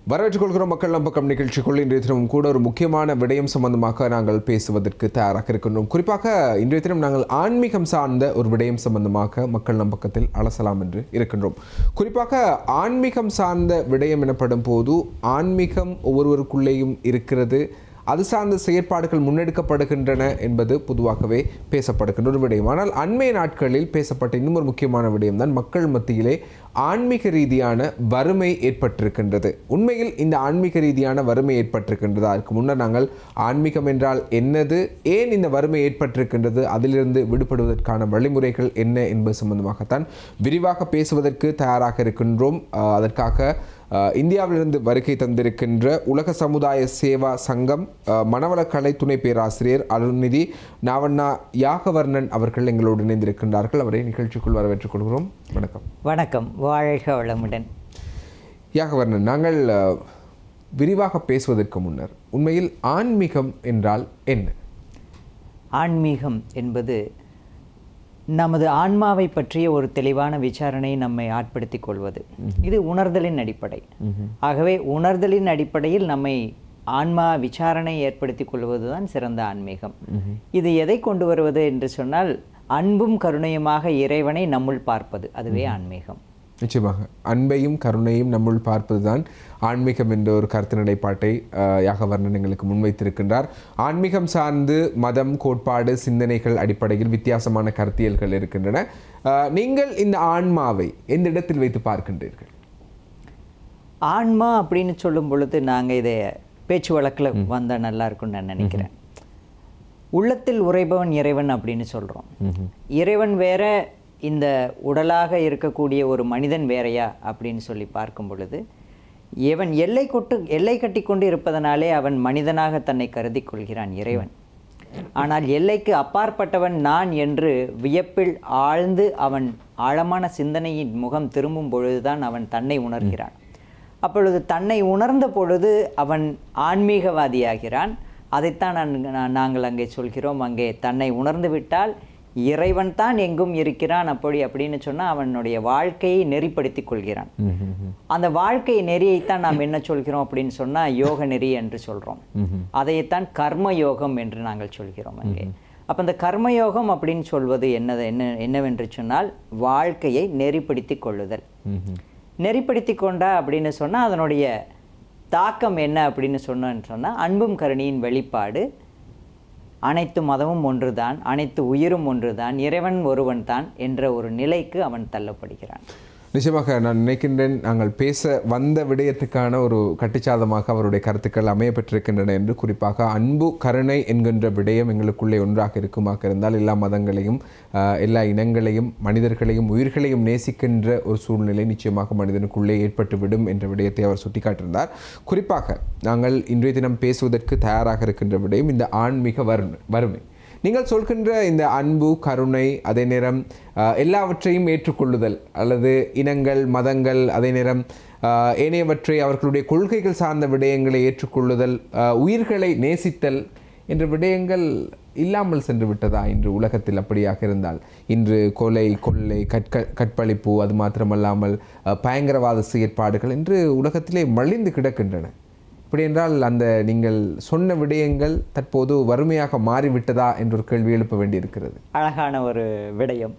வரவேற்றுக் கொள்கிறோம் மக்கள் நம்பக்கம் நிகழ்ச்சிக்குள் இன்றைய தினமும் கூட ஒரு முக்கியமான விடயம் சம்பந்தமாக நாங்கள் பேசுவதற்கு தயாராக இருக்கின்றோம் குறிப்பாக இன்றைய தினம் நாங்கள் ஆன்மீகம் சார்ந்த ஒரு விடயம் சம்பந்தமாக மக்கள் நம்பக்கத்தில் அலசலாம் என்று இருக்கின்றோம் குறிப்பாக ஆன்மீகம் சார்ந்த விடயம் எனப்படும் போது ஆன்மீகம் ஒவ்வொருவருக்குள்ளேயும் இருக்கிறது அது சார்ந்த செயற்பாடுகள் முன்னெடுக்கப்படுகின்றன என்பது பொதுவாகவே பேசப்படுகின்ற ஒரு விடயம் ஆனால் அண்மைய நாட்களில் பேசப்பட்ட இன்னும் ஒரு முக்கியமான விடயம் தான் மக்கள் மத்தியிலே ஆன்மீக ரீதியான வறுமை ஏற்பட்டிருக்கின்றது உண்மையில் இந்த ஆன்மீக ரீதியான வறுமை ஏற்பட்டிருக்கின்றது அதற்கு முன்னர் நாங்கள் ஆன்மீகம் என்றால் என்னது ஏன் இந்த வறுமை ஏற்பட்டிருக்கின்றது அதிலிருந்து விடுபடுவதற்கான வழிமுறைகள் என்ன என்பது சம்பந்தமாகத்தான் விரிவாக பேசுவதற்கு தயாராக இருக்கின்றோம் அஹ், அதற்காக அஹ், இந்தியாவிலிருந்து வருகை தந்திருக்கின்ற உலக சமுதாய சேவா சங்கம் அஹ், மனவளக்கலை துணை பேராசிரியர் அருள்நிதி நாவண்ணா யாகவர்ணன் அவர்கள் எங்களோடு இணைந்திருக்கின்றார்கள் அவரை நிகழ்ச்சிக்குள் வரவேற்றுக் கொள்கிறோம் வணக்கம் வணக்கம் வாழ்க வளமுடன் யாகவர்ணன் நாங்கள் அஹ், விரிவாக பேசுவதற்கு முன்னர் உண்மையில் ஆன்மீகம் என்றால் என்ன ஆன்மீகம் என்பது நமது ஆன்மாவை பற்றிய ஒரு தெளிவான விசாரணை நம்மை ஆட்படுத்திக் கொள்வது இது உணர்தலின் அடிப்படை ஆகவே உணர்தலின் அடிப்படையில் நம்மை ஆன்மா விசாரணை ஏற்படுத்திக் கொள்வதுதான் சிறந்த ஆன்மீகம் இது எதை கொண்டு வருவது என்று சொன்னால் அன்பும் கருணையுமாக இறைவனை நம்முள் பார்ப்பது அதுவே ஆன்மீகம் நிச்சயமாக அன்பையும் கருணையும் நம்முள் பார்ப்பதுதான் ஆன்மீகம் என்ற ஒரு கருத்து நிலைப்பாட்டை அஹ், யாகவர்ணன் எங்களுக்கு முன்வைத்திருக்கின்றார் ஆன்மீகம் சார்ந்து மதம் கோட்பாடு சிந்தனைகள் அடிப்படையில் வித்தியாசமான கருத்தியல்கள் இருக்கின்றன அஹ், நீங்கள் இந்த ஆன்மாவை எந்த இடத்தில் வைத்து பார்க்கின்றீர்கள் ஆன்மா அப்படின்னு சொல்லும் பொழுது நாங்கள் இதை பேச்சு வழக்கில் வந்தால் நல்லா இருக்கும்னு நான் நினைக்கிறேன் உள்ளத்தில் உறைபவன் இறைவன் அப்படின்னு சொல்கிறோம் இறைவன் வேற இந்த உடலாக இருக்கக்கூடிய ஒரு மனிதன் வேறையா அப்படின்னு சொல்லி பார்க்கும் பொழுது இவன் எல்லை கொட்டு எல்லை கட்டி கொண்டு இருப்பதனாலே அவன் மனிதனாக தன்னை கருதி கொள்கிறான் இறைவன் ஆனால் எல்லைக்கு அப்பாற்பட்டவன் நான் என்று வியப்பில் ஆழ்ந்து அவன் ஆழமான சிந்தனையின் முகம் திரும்பும் பொழுதுதான் அவன் தன்னை உணர்கிறான் அப்பொழுது தன்னை உணர்ந்த பொழுது அவன் ஆன்மீகவாதியாகிறான் அதைத்தான் நான் நான்- நாங்கள் அங்கே சொல்கிறோம் அங்கே தன்னை உணர்ந்து விட்டால் இறைவன் தான் எங்கும் இருக்கிறான் அப்படி அப்படின்னு சொன்னால் அவனுடைய வாழ்க்கையை நெறிப்படுத்திக் கொள்கிறான் அந்த வாழ்க்கை நெறியைத்தான் நாம் என்ன சொல்கிறோம் அப்படின்னு சொன்னால் யோக நெறி என்று சொல்கிறோம் அதைத்தான் கர்ம யோகம் என்று நாங்கள் சொல்கிறோம் அங்கே அப்போ அந்த கர்மயோகம் அப்படின்னு சொல்வது என்னது என்ன என்னவென்று சொன்னால் வாழ்க்கையை நெறிப்படுத்தி கொள்ளுதல் நெறிப்படுத்தி கொண்டா அப்படின்னு சொன்னால் அதனுடைய தாக்கம் என்ன அப்படின்னு சொன்னோன்னு சொன்னால் அன்பும் கருணையின் வெளிப்பாடு அனைத்து மதமும் ஒன்றுதான் அனைத்து உயிரும் ஒன்றுதான் இறைவன் ஒருவன் தான் என்ற ஒரு நிலைக்கு அவன் தள்ளப்படுகிறான் நிச்சயமாக நான் நினைக்கின்றேன் நாங்கள் பேச வந்த விடயத்துக்கான ஒரு கட்டுச்சாதமாக அவருடைய கருத்துக்கள் அமைய பெற்றிருக்கின்றன என்று குறிப்பாக அன்பு கருணை என்கின்ற விடயம் எங்களுக்குள்ளே ஒன்றாக இருக்குமாக இருந்தால் எல்லா மதங்களையும் ஆஹ், எல்லா இனங்களையும் மனிதர்களையும் உயிர்களையும் நேசிக்கின்ற ஒரு சூழ்நிலை நிச்சயமாக மனிதனுக்குள்ளே ஏற்பட்டுவிடும் என்ற விடயத்தை அவர் சுட்டிக்காட்டியிருந்தார் குறிப்பாக நாங்கள் இன்றைய தினம் பேசுவதற்கு தயாராக இருக்கின்ற விடயம் இந்த ஆன்மீக வறுமை வறுமை நீங்கள் சொல்கின்ற இந்த அன்பு கருணை அதே நேரம் அஹ், எல்லாவற்றையும் ஏற்றுக்கொள்ளுதல் அல்லது இனங்கள் மதங்கள் அதே நேரம் அஹ், ஏனையவற்றை அவர்களுடைய கொள்கைகள் சார்ந்த விடயங்களை ஏற்றுக்கொள்ளுதல் அஹ், உயிர்களை நேசித்தல் என்ற விடயங்கள் இல்லாமல் சென்று விட்டதா இன்று உலகத்தில் அப்படியாக இருந்தால் இன்று கொலை கொள்ளை கற்க கற்பழிப்பு அது மாத்திரமல்லாமல் அஹ், பயங்கரவாத செயற்பாடுகள் என்று உலகத்திலே மலிந்து கிடக்கின்றன இப்படி என்றால் அந்த நீங்கள் சொன்ன விடயங்கள் தற்போது வறுமையாக மாறிவிட்டதா என்ற ஒரு கேள்வி எழுப்ப வேண்டியிருக்கிறது அழகான ஒரு விடயம்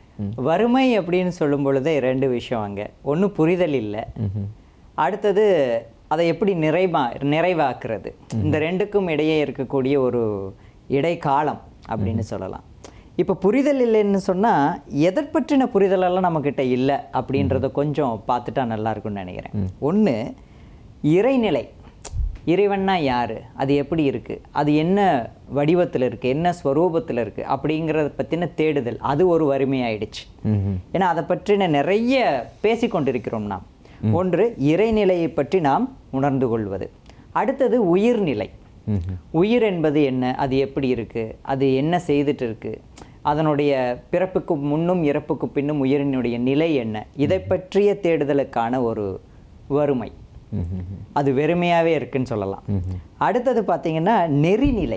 வறுமை அப்படின்னு சொல்லும் பொழுதே ரெண்டு விஷயம் அங்கே ஒன்று புரிதல் இல்லை அடுத்தது அதை எப்படி நிறைவா நிறைவாக்குறது இந்த ரெண்டுக்கும் இடையே இருக்கக்கூடிய ஒரு இடைக்காலம் அப்படின்னு சொல்லலாம் இப்போ புரிதல் இல்லைன்னு சொன்னால் எதை பற்றின புரிதலெல்லாம் நம்மக்கிட்ட இல்லை அப்படின்றத கொஞ்சம் பார்த்துட்டா நல்லா இருக்கும்னு நினைக்கிறேன் ஒன்று இறைநிலை இறைவன்னா யார் அது எப்படி இருக்குது அது என்ன வடிவத்தில் இருக்குது என்ன ஸ்வரூபத்தில் இருக்குது அப்படிங்கிறத பற்றின தேடுதல் அது ஒரு வறுமையாயிடுச்சு ஏன்னா அதை பற்றின நிறைய பேசிக்கொண்டிருக்கிறோம் நாம் ஒன்று இறைநிலையை பற்றி நாம் உணர்ந்து கொள்வது அடுத்தது உயிர்நிலை உயிர் என்பது என்ன அது எப்படி இருக்குது அது என்ன செய்துட்டு இருக்கு அதனுடைய பிறப்புக்கு முன்னும் இறப்புக்கு பின்னும் உயிரினுடைய நிலை என்ன இதை பற்றிய தேடுதலுக்கான ஒரு வறுமை அது வெறுமையாகவே இருக்குன்னு சொல்லலாம் அடுத்தது பார்த்தீங்கன்னா நெறிநிலை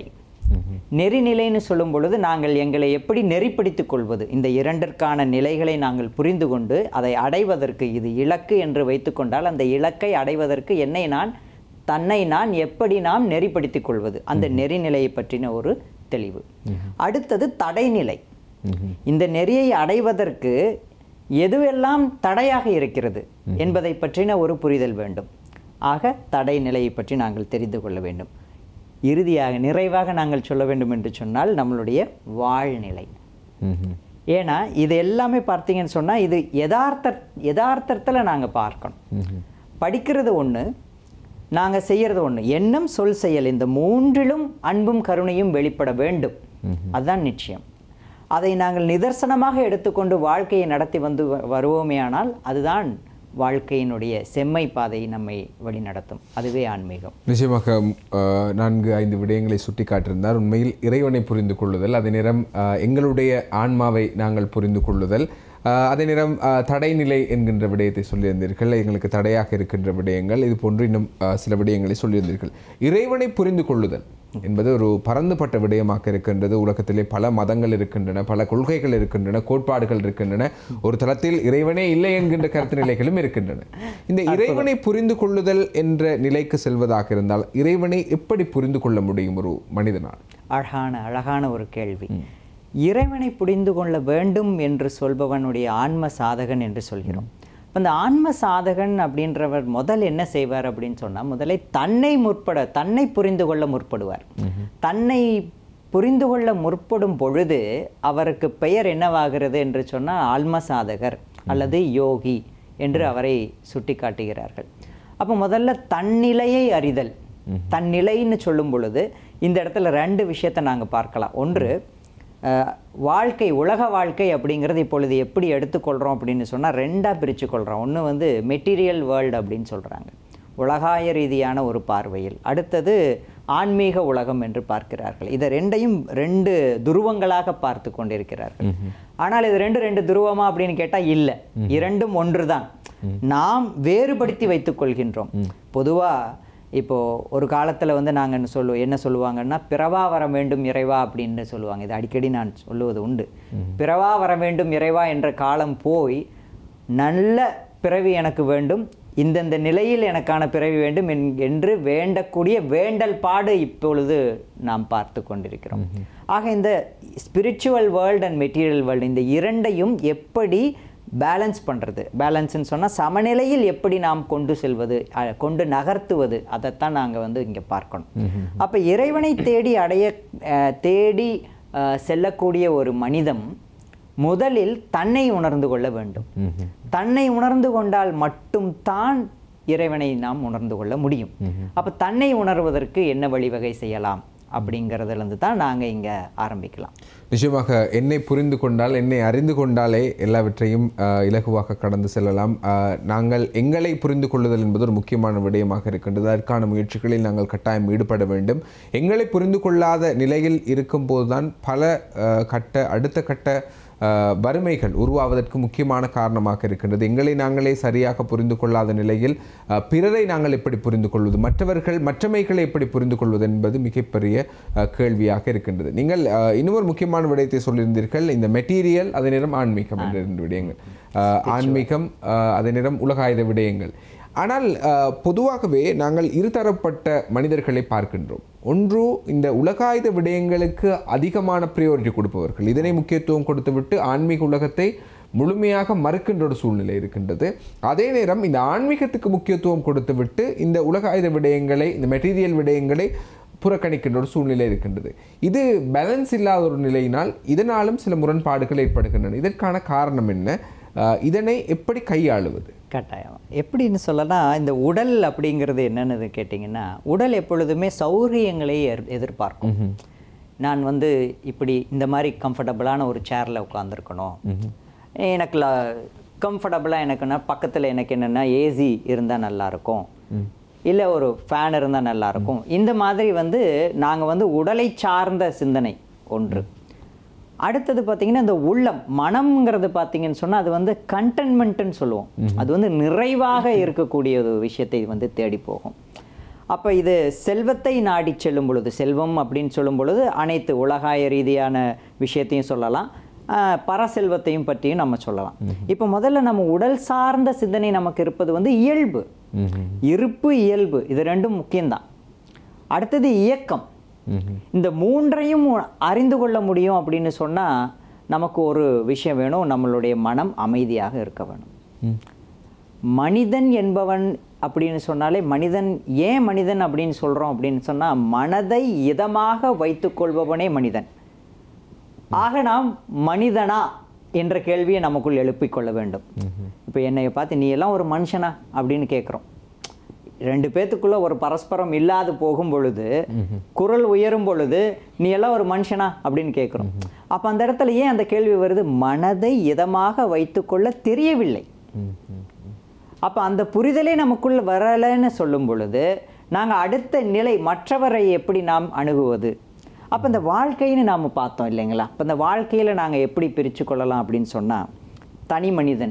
நெறிநிலைன்னு சொல்லும் பொழுது நாங்கள் எங்களை எப்படி நெறிப்படுத்திக் கொள்வது இந்த இரண்டிற்கான நிலைகளை நாங்கள் புரிந்து கொண்டு அதை அடைவதற்கு இது இலக்கு என்று வைத்துக்கொண்டால் அந்த இலக்கை அடைவதற்கு என்னை நான் தன்னை நான் எப்படி நாம் நெறிப்படுத்திக் கொள்வது அந்த நெறிநிலையை பற்றின ஒரு தெளிவு அடுத்தது தடைநிலை இந்த நெறியை அடைவதற்கு எதுவெல்லாம் தடையாக இருக்கிறது என்பதை பற்றின ஒரு புரிதல் வேண்டும் ஆக தடை நிலையை பற்றி நாங்கள் தெரிந்து கொள்ள வேண்டும் இறுதியாக நிறைவாக நாங்கள் சொல்ல வேண்டும் என்று சொன்னால் நம்மளுடைய வாழ்நிலை ம்ஹும். ஏன்னா இது எல்லாமே பார்த்தீங்கன்னு சொன்னால் இது யதார்த்த யதார்த்தத்தில் நாங்கள் பார்க்கணும் ம்ஹும். படிக்கிறது ஒன்று நாங்கள் செய்யறது ஒன்று எண்ணம் சொல் செயல் இந்த மூன்றிலும் அன்பும் கருணையும் வெளிப்பட வேண்டும் அதுதான் நிச்சயம் அதை நாங்கள் நிதர்சனமாக எடுத்துக்கொண்டு வாழ்க்கையை நடத்தி வந்து வ- வருவோமேயானால் அதுதான் வாழ்க்கையினுடைய செம்மை பாதை நம்மை வழிநடத்தும் அதுவே ஆன்மீகம் நிச்சயமாக அஹ், நான்கு ஐந்து விடயங்களை சுட்டி காட்டியிருந்தார் உண்மையில் இறைவனை புரிந்து கொள்ளுதல் அதே நேரம் அஹ், எங்களுடைய ஆன்மாவை நாங்கள் புரிந்து கொள்ளுதல் அஹ், அதே நேரம் அஹ், தடைநிலை என்கின்ற விடயத்தை சொல்லியிருந்தீர்கள் எங்களுக்கு தடையாக இருக்கின்ற விடயங்கள் இது போன்று இன்னும் அஹ், சில விடயங்களை சொல்லியிருந்தீர்கள் இறைவனை புரிந்து கொள்ளுதல் என்பது ஒரு பரந்துபட்ட விடயமாக இருக்கின்றது உலகத்திலே பல மதங்கள் இருக்கின்றன பல கொள்கைகள் இருக்கின்றன கோட்பாடுகள் இருக்கின்றன ஒரு தளத்தில் இறைவனே இல்லை என்கின்ற கருத்து நிலைகளும் இருக்கின்றன இந்த இறைவனை புரிந்து கொள்ளுதல் என்ற நிலைக்கு செல்வதாக இருந்தால் இறைவனை எப்படி புரிந்து கொள்ள முடியும் ஒரு மனிதனால் அழகான அழகான ஒரு கேள்வி இறைவனை புரிந்து கொள்ள வேண்டும் என்று சொல்பவனுடைய ஆன்ம சாதகன் என்று சொல்கிறோம் அப்ப இந்த ஆன்ம சாதகன் அப்படின்றவர் முதல் என்ன செய்வார் அப்படின்னு சொன்னா முதல்ல தன்னை முற்பட தன்னை புரிந்து கொள்ள முற்படுவார் தன்னை புரிந்து கொள்ள முற்படும் பொழுது அவருக்கு பெயர் என்னவாகிறது என்று சொன்னால் ஆன்ம சாதகர் அல்லது யோகி என்று அவரை சுட்டி காட்டுகிறார்கள் அப்போ முதல்ல தன்னிலையை அறிதல் தன்னிலைன்னு சொல்லும் பொழுது இந்த இடத்துல ரெண்டு விஷயத்தை நாங்கள் பார்க்கலாம் ஒன்று அஹ், வாழ்க்கை உலக வாழ்க்கை அப்படிங்கிறது இப்பொழுது எப்படி எடுத்துக்கொள்கிறோம் அப்படின்னு சொன்னால் ரெண்டாக பிரித்து கொள்கிறோம் ஒன்று வந்து மெட்டீரியல் வேர்ல்டு அப்படின்னு சொல்கிறாங்க உலகாய ரீதியான ஒரு பார்வையில் அடுத்தது ஆன்மீக உலகம் என்று பார்க்கிறார்கள் இதை ரெண்டையும் ரெண்டு துருவங்களாக பார்த்து கொண்டிருக்கிறார்கள் ஆனால் இது ரெண்டு ரெண்டு துருவமா அப்படின்னு கேட்டால் இல்லை இரண்டும் ஒன்றுதான் நாம் வேறுபடுத்தி வைத்துக் கொள்கின்றோம் பொதுவா இப்போ ஒரு காலத்துல வந்து நாங்க என்ன சொல்லுவோம் என்ன சொல்லுவாங்கன்னா பிறவா வர வேண்டும் இறைவா அப்படின்னு சொல்லுவாங்க இது அடிக்கடி நான் சொல்லுவது உண்டு பிறவா வர வேண்டும் இறைவா என்ற காலம் போய் நல்ல பிறவி எனக்கு வேண்டும் இந்தந்த நிலையில் எனக்கான பிறவி வேண்டும் என்- என்று வேண்டக்கூடிய வேண்டல் பாடு இப்பொழுது நாம் பார்த்து கொண்டிருக்கிறோம் ஆக இந்த spiritual world and material world இந்த இரண்டையும் எப்படி பேலன்ஸ் பண்ணுறது பேலன்ஸ்னு சொன்னால் சமநிலையில் எப்படி நாம் கொண்டு செல்வது அ- கொண்டு நகர்த்துவது அதைத்தான் நாங்கள் வந்து இங்கே பார்க்கணும் அப்போ இறைவனை தேடி அடைய அஹ், தேடி அஹ், செல்லக்கூடிய ஒரு மனிதம் முதலில் தன்னை உணர்ந்து கொள்ள வேண்டும் தன்னை உணர்ந்து கொண்டால் மட்டும்தான் இறைவனை நாம் உணர்ந்து கொள்ள முடியும் அப்போ தன்னை உணர்வதற்கு என்ன வழிவகை செய்யலாம் அப்படிங்கிறதுலேருந்து தான் நாங்கள் இங்கே ஆரம்பிக்கலாம் நிச்சயமாக என்னை புரிந்து கொண்டால் என்னை அறிந்து கொண்டாலே எல்லாவற்றையும் ஆஹ், இலகுவாக கடந்து செல்லலாம் ஆஹ், நாங்கள் எங்களை புரிந்து கொள்ளுதல் என்பது ஒரு முக்கியமான விடயமாக இருக்கின்றது அதற்கான முயற்சிகளில் நாங்கள் கட்டாயம் ஈடுபட வேண்டும் எங்களை புரிந்து கொள்ளாத நிலையில் இருக்கும்போதுதான் பல ஆஹ், கட்ட அடுத்த கட்ட ஆஹ், வறுமைகள் உருவாவதற்கு முக்கியமான காரணமாக இருக்கின்றது எங்களை நாங்களே சரியாக புரிந்து கொள்ளாத நிலையில் ஆஹ், பிறரை நாங்கள் எப்படி புரிந்து கொள்வது மற்றவர்கள் மற்றமைகளை எப்படி புரிந்து கொள்வது என்பது மிகப்பெரிய ஆஹ், கேள்வியாக இருக்கின்றது நீங்கள் ஆஹ், இன்னும் ஒரு முக்கியமான விடயத்தை சொல்லியிருந்தீர்கள் இந்த மெட்டீரியல் அதே நேரம் ஆன்மீகம் என்ற இரண்டு விடயங்கள் ஆஹ், ஆன்மீகம் ஆஹ், அதே நேரம் உலகாயுத விடயங்கள் ஆனால் ஆஹ், பொதுவாகவே நாங்கள் இருதரப்பட்ட மனிதர்களை பார்க்கின்றோம் ஒன்று இந்த உலகாயுத விடயங்களுக்கு அதிகமான ப்ரியாரிட்டி கொடுப்பவர்கள் இதனை முக்கியத்துவம் கொடுத்துவிட்டு ஆன்மீக உலகத்தை முழுமையாக மறுக்கின்ற ஒரு சூழ்நிலை இருக்கின்றது அதே நேரம் இந்த ஆன்மீகத்துக்கு முக்கியத்துவம் கொடுத்துவிட்டு இந்த உலகாயுத விடயங்களை இந்த மெட்டீரியல் விடயங்களை புறக்கணிக்கின்ற ஒரு சூழ்நிலை இருக்கின்றது இது பேலன்ஸ் இல்லாத ஒரு நிலையினால் இதனாலும் சில முரண்பாடுகள் ஏற்படுகின்றன இதற்கான காரணம் என்ன ஆஹ், இதனை எப்படி கையாளுவது கட்டாயம் எப்படின்னு சொல்லலாம் இந்த உடல் அப்படிங்கிறது என்னன்னு கேட்டிங்கன்னா உடல் எப்பொழுதுமே சௌகரியங்களை எர்- எதிர்பார்க்கும் நான் வந்து இப்படி இந்த மாதிரி கம்ஃபர்டபுளான ஒரு சேரில் உட்காந்துருக்கணும் எனக்கு கம்ஃபர்டபுளாக எனக்குன்னா பக்கத்தில் எனக்கு என்னென்னா ஏசி இருந்தால் நல்லாயிருக்கும் இல்லை ஒரு ஃபேன் இருந்தால் நல்லாயிருக்கும் இந்த மாதிரி வந்து நாங்கள் வந்து உடலை சார்ந்த சிந்தனை ஒன்று அடுத்தது பார்த்தீங்கன்னா இந்த உள்ளம் மனம்ங்கிறது பார்த்தீங்கன்னு சொன்னால் அது வந்து கண்டென்மெண்ட்டுன்னு சொல்லுவோம் அது வந்து நிறைவாக இருக்கக்கூடிய ஒரு விஷயத்தை வந்து தேடி போகும் அப்போ இது செல்வத்தை நாடி செல்லும் பொழுது செல்வம் அப்படின்னு சொல்லும் பொழுது அனைத்து உலகாய ரீதியான விஷயத்தையும் சொல்லலாம் ஆஹ் பரசெல்வத்தையும் பற்றியும் நம்ம சொல்லலாம் இப்போ முதல்ல நம்ம உடல் சார்ந்த சிந்தனை நமக்கு இருப்பது வந்து இயல்பு இருப்பு இயல்பு இது ரெண்டும் முக்கியம்தான் அடுத்தது இயக்கம் இந்த மூன்றையும் அறிந்து கொள்ள முடியும் அப்படின்னு சொன்னால் நமக்கு ஒரு விஷயம் வேணும் நம்மளுடைய மனம் அமைதியாக இருக்க வேணும் மனிதன் என்பவன் அப்படின்னு சொன்னாலே மனிதன் ஏன் மனிதன் அப்படின்னு சொல்கிறோம் அப்படின்னு சொன்னால் மனதை இதமாக வைத்துக்கொள்பவனே மனிதன் ஆக நாம் மனிதனா என்ற கேள்வியை நமக்குள் எழுப்பிக் கொள்ள வேண்டும் இப்போ என்னைய பார்த்து நீ எல்லாம் ஒரு மனுஷனா அப்படின்னு கேட்குறோம் ரெண்டு பேத்துக்குள்ள ஒரு பரஸ்பரம் இல்லாது போகும் பொழுது குரல் உயரும் பொழுது நீ எல்லாம் ஒரு மனுஷனா அப்படின்னு கேட்குறோம் அப்போ அந்த இடத்துல ஏன் அந்த கேள்வி வருது மனதை இதமாக வைத்துக்கொள்ள தெரியவில்லை அப்போ அந்த புரிதலே நமக்குள்ள வரலைன்னு சொல்லும் பொழுது நாங்கள் அடுத்த நிலை மற்றவரை எப்படி நாம் அணுகுவது அப்போ இந்த வாழ்க்கைன்னு நாம் பார்த்தோம் இல்லைங்களா அப்போ இந்த வாழ்க்கையில் நாங்கள் எப்படி பிரித்து கொள்ளலாம் அப்படின்னு சொன்னால் தனி மனிதன்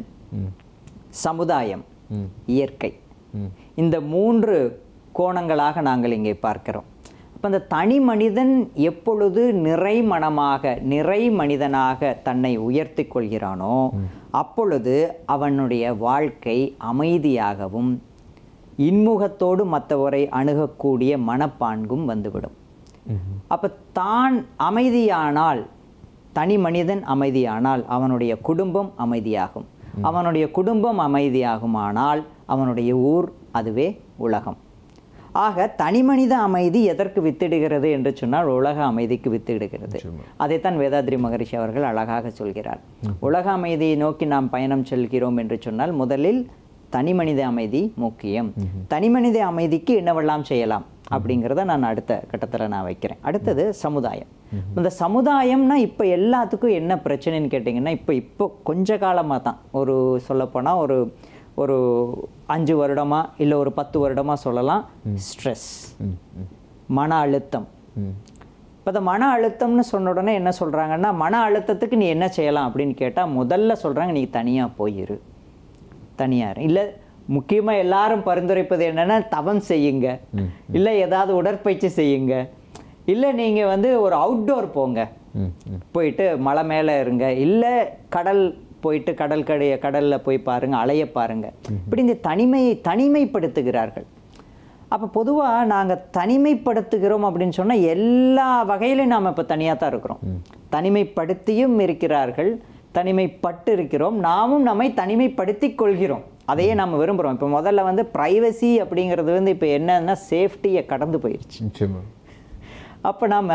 சமுதாயம் இயற்கை இந்த மூன்று கோணங்களாக நாங்கள் இங்கே பார்க்கிறோம் அப்போ அந்த தனி மனிதன் எப்பொழுது நிறை மனமாக நிறை மனிதனாக தன்னை உயர்த்தி கொள்கிறானோ அப்பொழுது அவனுடைய வாழ்க்கை அமைதியாகவும் இன்முகத்தோடு மற்றவரை அணுகக்கூடிய மனப்பான்கும் வந்துவிடும் அப்போ தான் அமைதியானால் தனி மனிதன் அமைதியானால் அவனுடைய குடும்பம் அமைதியாகும் அவனுடைய குடும்பம் அமைதியாகுமானால் அவனுடைய ஊர் அதுவே உலகம் ஆக தனிமனித அமைதி எதற்கு வித்திடுகிறது என்று சொன்னால் உலக அமைதிக்கு வித்திடுகிறது அதைத்தான் வேதாத்ரி மகரிஷி அவர்கள் அழகாக சொல்கிறார் உலக அமைதியை நோக்கி நாம் பயணம் செல்கிறோம் என்று சொன்னால் முதலில் தனிமனித அமைதி முக்கியம் தனிமனித அமைதிக்கு என்னவெல்லாம் செய்யலாம் அப்படிங்கிறத நான் அடுத்த கட்டத்தில் நான் வைக்கிறேன் அடுத்தது சமுதாயம் இந்த சமுதாயம்னா இப்போ எல்லாத்துக்கும் என்ன பிரச்சனைன்னு கேட்டிங்கன்னா இப்போ இப்போ கொஞ்ச காலமாக தான் ஒரு சொல்லப்போனால் ஒரு ஒரு அஞ்சு வருடமா இல்லை ஒரு பத்து வருடமா சொல்லலாம் ஸ்ட்ரெஸ் மன அழுத்தம் இப்போ இந்த மன அழுத்தம்னு சொன்ன உடனே என்ன சொல்கிறாங்கன்னா மன அழுத்தத்துக்கு நீ என்ன செய்யலாம் அப்படின்னு கேட்டால் முதல்ல சொல்கிறாங்க நீ தனியாக போயிரு தனியார் இல்லை முக்கியமாக எல்லாரும் பரிந்துரைப்பது என்னன்னா தவம் செய்யுங்க இல்லை ஏதாவது உடற்பயிற்சி செய்யுங்க இல்லை நீங்கள் வந்து ஒரு அவுட்டோர் போங்க போயிட்டு மலை மேலே இருங்க இல்லை கடல் போயிட்டு கடல் கடைய கடலில் போய் பாருங்க அலைய பாருங்க இப்படி இந்த தனிமையை தனிமைப்படுத்துகிறார்கள் அப்போ பொதுவாக நாங்கள் தனிமைப்படுத்துகிறோம் அப்படின்னு சொன்னால் எல்லா வகையிலும் நாம் இப்போ தனியாக தான் இருக்கிறோம் தனிமைப்படுத்தியும் இருக்கிறார்கள் தனிமைப்பட்டு இருக்கிறோம் நாமும் நம்மை தனிமைப்படுத்திக் கொள்கிறோம் அதையே நம்ம விரும்புகிறோம் இப்போ முதல்ல வந்து ப்ரைவசி அப்படிங்கிறது வந்து இப்போ என்னன்னா சேஃப்டியை கடந்து போயிடுச்சு நிச்சயமா அப்போ நாம்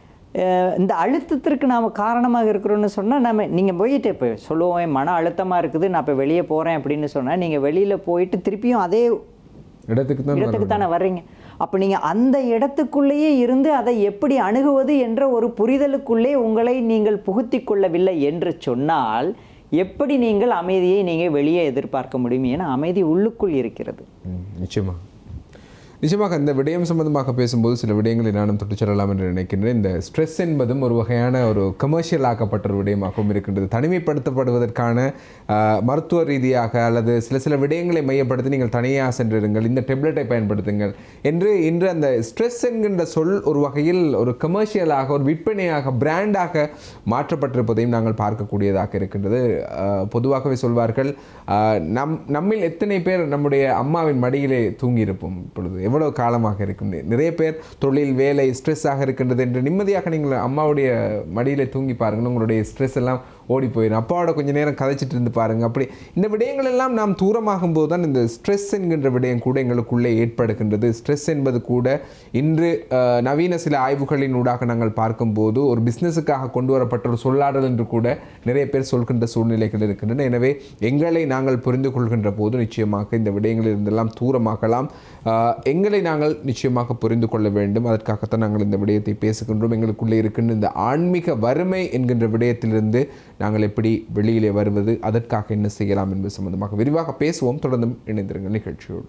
இந்த அழுத்தத்திற்கு நாம் காரணமாக இருக்கிறோன்னு சொன்னால் நம்ம நீங்கள் போயிட்டு இப்போ சொல்லுவோம் "என் மன அழுத்தமாக இருக்குது நான் இப்போ வெளியே போகிறேன் அப்படின்னு சொன்னால் நீங்கள் வெளியில் போயிட்டு திருப்பியும் அதே இடத்துக்கு தான் இடத்துக்கு தானே வர்றீங்க அப்போ நீங்கள் அந்த இடத்துக்குள்ளேயே இருந்து அதை எப்படி அணுகுவது என்ற ஒரு புரிதலுக்குள்ளே உங்களை நீங்கள் புகுத்திக் கொள்ளவில்லை என்று சொன்னால் எப்படி நீங்கள் அமைதியை நீங்கள் வெளியே எதிர்பார்க்க முடியும் ஏன்னா அமைதி உள்ளுக்குள் இருக்கிறது ம், நிச்சயமா நிச்சயமாக இந்த விடயம் சம்பந்தமாக பேசும்போது சில விடயங்களை நானும் தொட்டு செல்லலாம் என்று நினைக்கின்றேன் இந்த ஸ்ட்ரெஸ் என்பதும் ஒரு வகையான ஒரு கமர்ஷியல் ஆக்கப்பட்ட ஒரு விடயமாகவும் இருக்கின்றது தனிமைப்படுத்தப்படுவதற்கான ஆஹ், மருத்துவ ரீதியாக அல்லது சில சில விடயங்களை மையப்படுத்தி நீங்கள் தனியாக சென்றிருங்கள் இந்த டெப்லெட்டை பயன்படுத்துங்கள் என்று இன்று அந்த ஸ்ட்ரெஸ் என்கின்ற சொல் ஒரு வகையில் ஒரு கமர்ஷியலாக ஒரு விற்பனையாக பிராண்டாக மாற்றப்பட்டிருப்பதையும் நாங்கள் பார்க்கக்கூடியதாக இருக்கின்றது ஆஹ், பொதுவாகவே சொல்வார்கள் ஆஹ், நம் நம்மில் எத்தனை பேர் நம்முடைய அம்மாவின் மடியிலே தூங்கியிருப்போம் இப்பொழுது எவ்வளவு காலமாக இருக்கும் நிறைய பேர் தொழில் வேலை ஸ்ட்ரெஸ்ஸாக இருக்கின்றது என்று நிம்மதியாக நீங்கள் அம்மாவுடைய மடியிலே தூங்கி பாருங்கள் உங்களுடைய ஸ்ட்ரெஸ் எல்லாம் ஓடி போயிடும் அப்பாவோட கொஞ்ச நேரம் கதைச்சிட்டு இருந்து பாருங்க அப்படி இந்த விடயங்கள் எல்லாம் நாம் தூரமாகும் போது தான் இந்த ஸ்ட்ரெஸ் என்கின்ற விடயம் கூட எங்களுக்குள்ளே ஏற்படுகின்றது ஸ்ட்ரெஸ் என்பது கூட இன்று அஹ், நவீன சில ஆய்வுகளின் ஊடாக நாங்கள் பார்க்கும்போது ஒரு பிஸ்னஸுக்காக கொண்டு வரப்பட்ட ஒரு சொல்லாடல் என்று கூட நிறைய பேர் சொல்கின்ற சூழ்நிலைகள் இருக்கின்றன எனவே எங்களை நாங்கள் புரிந்து கொள்கின்ற போது நிச்சயமாக இந்த விடயங்களில் இருந்தெல்லாம் தூரமாகலாம் அஹ், எங்களை நாங்கள் நிச்சயமாக புரிந்து கொள்ள வேண்டும் அதற்காகத்தான் நாங்கள் இந்த விடயத்தை பேசுகின்றோம் எங்களுக்குள்ளே இருக்கின்ற இந்த ஆன்மீக வறுமை என்கின்ற விடயத்திலிருந்து நாங்கள் எப்படி வெளியிலே வருவது அதற்காக என்ன செய்யலாம் என்பது சம்பந்தமாக விரிவாக பேசுவோம் தொடர்ந்து இணைந்திருங்கள் நிகழ்ச்சியோடு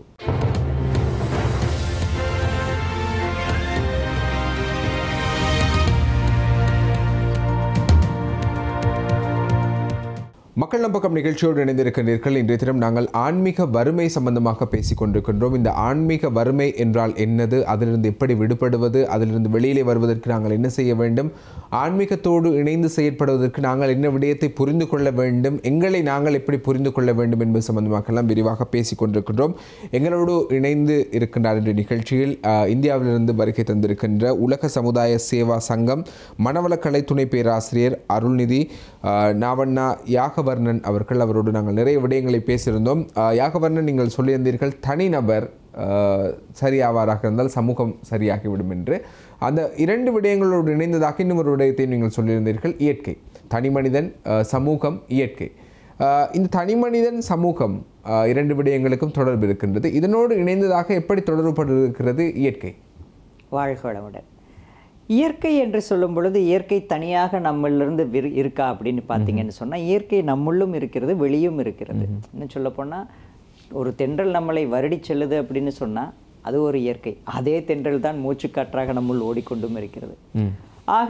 மக்கள் நம்பக்கம் நிகழ்ச்சியோடு இணைந்திருக்கின்றீர்கள் இன்றைய தினம் நாங்கள் ஆன்மீக வறுமை சம்பந்தமாக பேசிக் கொண்டிருக்கின்றோம் இந்த ஆன்மீக வறுமை என்றால் என்னது அதிலிருந்து எப்படி விடுபடுவது அதிலிருந்து வெளியிலே வருவதற்கு நாங்கள் என்ன செய்ய வேண்டும் ஆன்மீகத்தோடு இணைந்து செயற்படுவதற்கு நாங்கள் என்ன விடயத்தை புரிந்து கொள்ள வேண்டும் எங்களை நாங்கள் எப்படி புரிந்து கொள்ள வேண்டும் என்பது சம்பந்தமாக எல்லாம் விரிவாக பேசிக் கொண்டிருக்கின்றோம் எங்களோடு இணைந்து இருக்கின்றார் என்ற நிகழ்ச்சியில் அஹ், இந்தியாவிலிருந்து வருகை தந்திருக்கின்ற உலக சமுதாய சேவா சங்கம் மனவளக்கலை துணை பேராசிரியர் அருள்நிதி அஹ், நாவண்ணா யாகவர்ணன் அவர்கள் அவரோடு நாங்கள் நிறைய விடயங்களை பேசியிருந்தோம் அஹ், யாகவர்ணன் நீங்கள் சொல்லியிருந்தீர்கள் தனிநபர் அஹ், சரியாவாராக இருந்தால் சமூகம் சரியாகிவிடும் என்று அந்த இரண்டு விடயங்களோடு இணைந்ததாக இன்னும் ஒரு விடயத்தை நீங்கள் சொல்லியிருந்தீர்கள் இயற்கை தனி மனிதன் அஹ், சமூகம் இயற்கை அஹ், இந்த தனி மனிதன் சமூகம் அஹ், இரண்டு விடயங்களுக்கும் தொடர்பு இருக்கின்றது இதனோடு இணைந்ததாக எப்படி தொடர்புபட்டிருக்கிறது இயற்கை வாழ்க வளமுடன் இயற்கை என்று சொல்லும் பொழுது இயற்கை தனியாக நம்மளிருந்து விரு இருக்கா அப்படின்னு பார்த்தீங்கன்னு சொன்னால் இயற்கை நம்முள்ளும் இருக்கிறது வெளியும் இருக்கிறது இன்னும் சொல்லப்போனால் ஒரு தென்றல் நம்மளை வருடி செல்லுது அப்படின்னு சொன்னால் அது ஒரு இயற்கை அதே தென்றல் தான் மூச்சுக்காற்றாக நம்முள் ஓடிக்கொண்டும் இருக்கிறது ஆக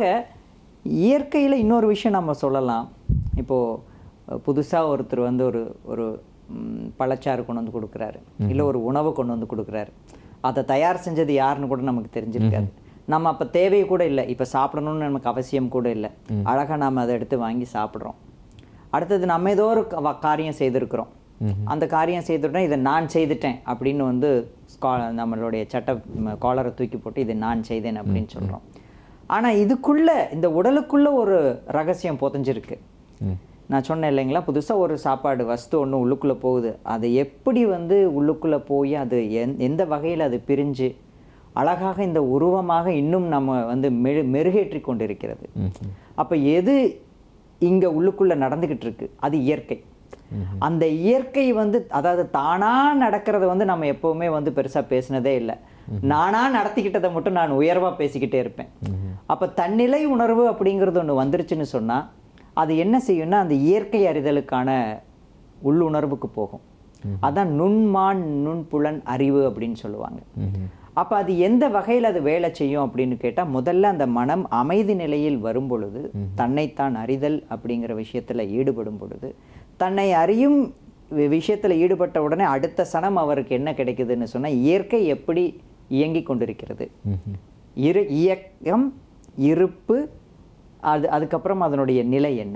இயற்கையில் இன்னொரு விஷயம் நம்ம சொல்லலாம் இப்போது புதுசாக ஒருத்தர் வந்து ஒரு ஒரு ம், பழச்சாறு கொண்டு வந்து கொடுக்குறாரு இல்லை ஒரு உணவு கொண்டு வந்து கொடுக்குறாரு அதை தயார் செஞ்சது யாருன்னு கூட நமக்கு தெரிஞ்சிருக்காது நம்ம அப்போ தேவை கூட இல்லை இப்போ சாப்பிடணும்னு நமக்கு அவசியம் கூட இல்லை அழகாக நாம் அதை எடுத்து வாங்கி சாப்பிட்றோம் அடுத்தது நம்ம ஏதோ ஒரு க- காரியம் செய்திருக்கிறோம் அந்த காரியம் செய்துட்டேன் இதை நான் செய்துட்டேன் அப்படின்னு வந்து ஸ்கா- நம்மளுடைய சட்ட ம, காலரை தூக்கி போட்டு இதை நான் செய்தேன் அப்படின்னு சொல்கிறோம் ஆனால் இதுக்குள்ள இந்த உடலுக்குள்ள ஒரு ரகசியம் புதைஞ்சிருக்கு நான் சொன்னேன் இல்லைங்களா புதுசாக ஒரு சாப்பாடு வஸ்து ஒன்று உள்ளுக்குள்ளே போகுது அது எப்படி வந்து உள்ளுக்குள்ளே போய் அது எந் எந்த வகையில் அது பிரிஞ்சு அழகாக இந்த உருவமாக இன்னும் நம்ம வந்து மெரு மெருகேற்றி கொண்டிருக்கிறது அப்போ எது இங்கே உள்ளுக்குள்ளே நடந்துக்கிட்டு இருக்கு அது இயற்கை அந்த இயற்கை வந்து அதாவது தானா நடக்கிறத வந்து நம்ம எப்பவுமே வந்து பெருசா பேசினதே இல்லை நானா நடத்திக்கிட்டதை மட்டும் நான் உயர்வா பேசிக்கிட்டே இருப்பேன் அப்ப தன்னிலை உணர்வு அப்படிங்கிறது ஒண்ணு வந்துருச்சுன்னு சொன்னா அது என்ன செய்யும்னா அந்த இயற்கை அறிதலுக்கான உள்ளுணர்வுக்கு போகும் அதான் நுண்மான் நுண்புலன் அறிவு அப்படின்னு சொல்லுவாங்க அப்ப அது எந்த வகையில் அது வேலை செய்யும் அப்படின்னு கேட்டா முதல்ல அந்த மனம் அமைதி நிலையில் வரும் பொழுது தன்னைத்தான் அறிதல் அப்படிங்கிற விஷயத்துல ஈடுபடும் பொழுது தன்னை அறியும் வி- விஷயத்துல ஈடுபட்ட உடனே அடுத்த சனம் அவருக்கு என்ன கிடைக்குதுன்னு சொன்னா இயற்கை எப்படி இயங்கிக் கொண்டிருக்கிறது இரு இயக்கம் இருப்பு அது அதுக்கப்புறம் அதனுடைய நிலை என்ன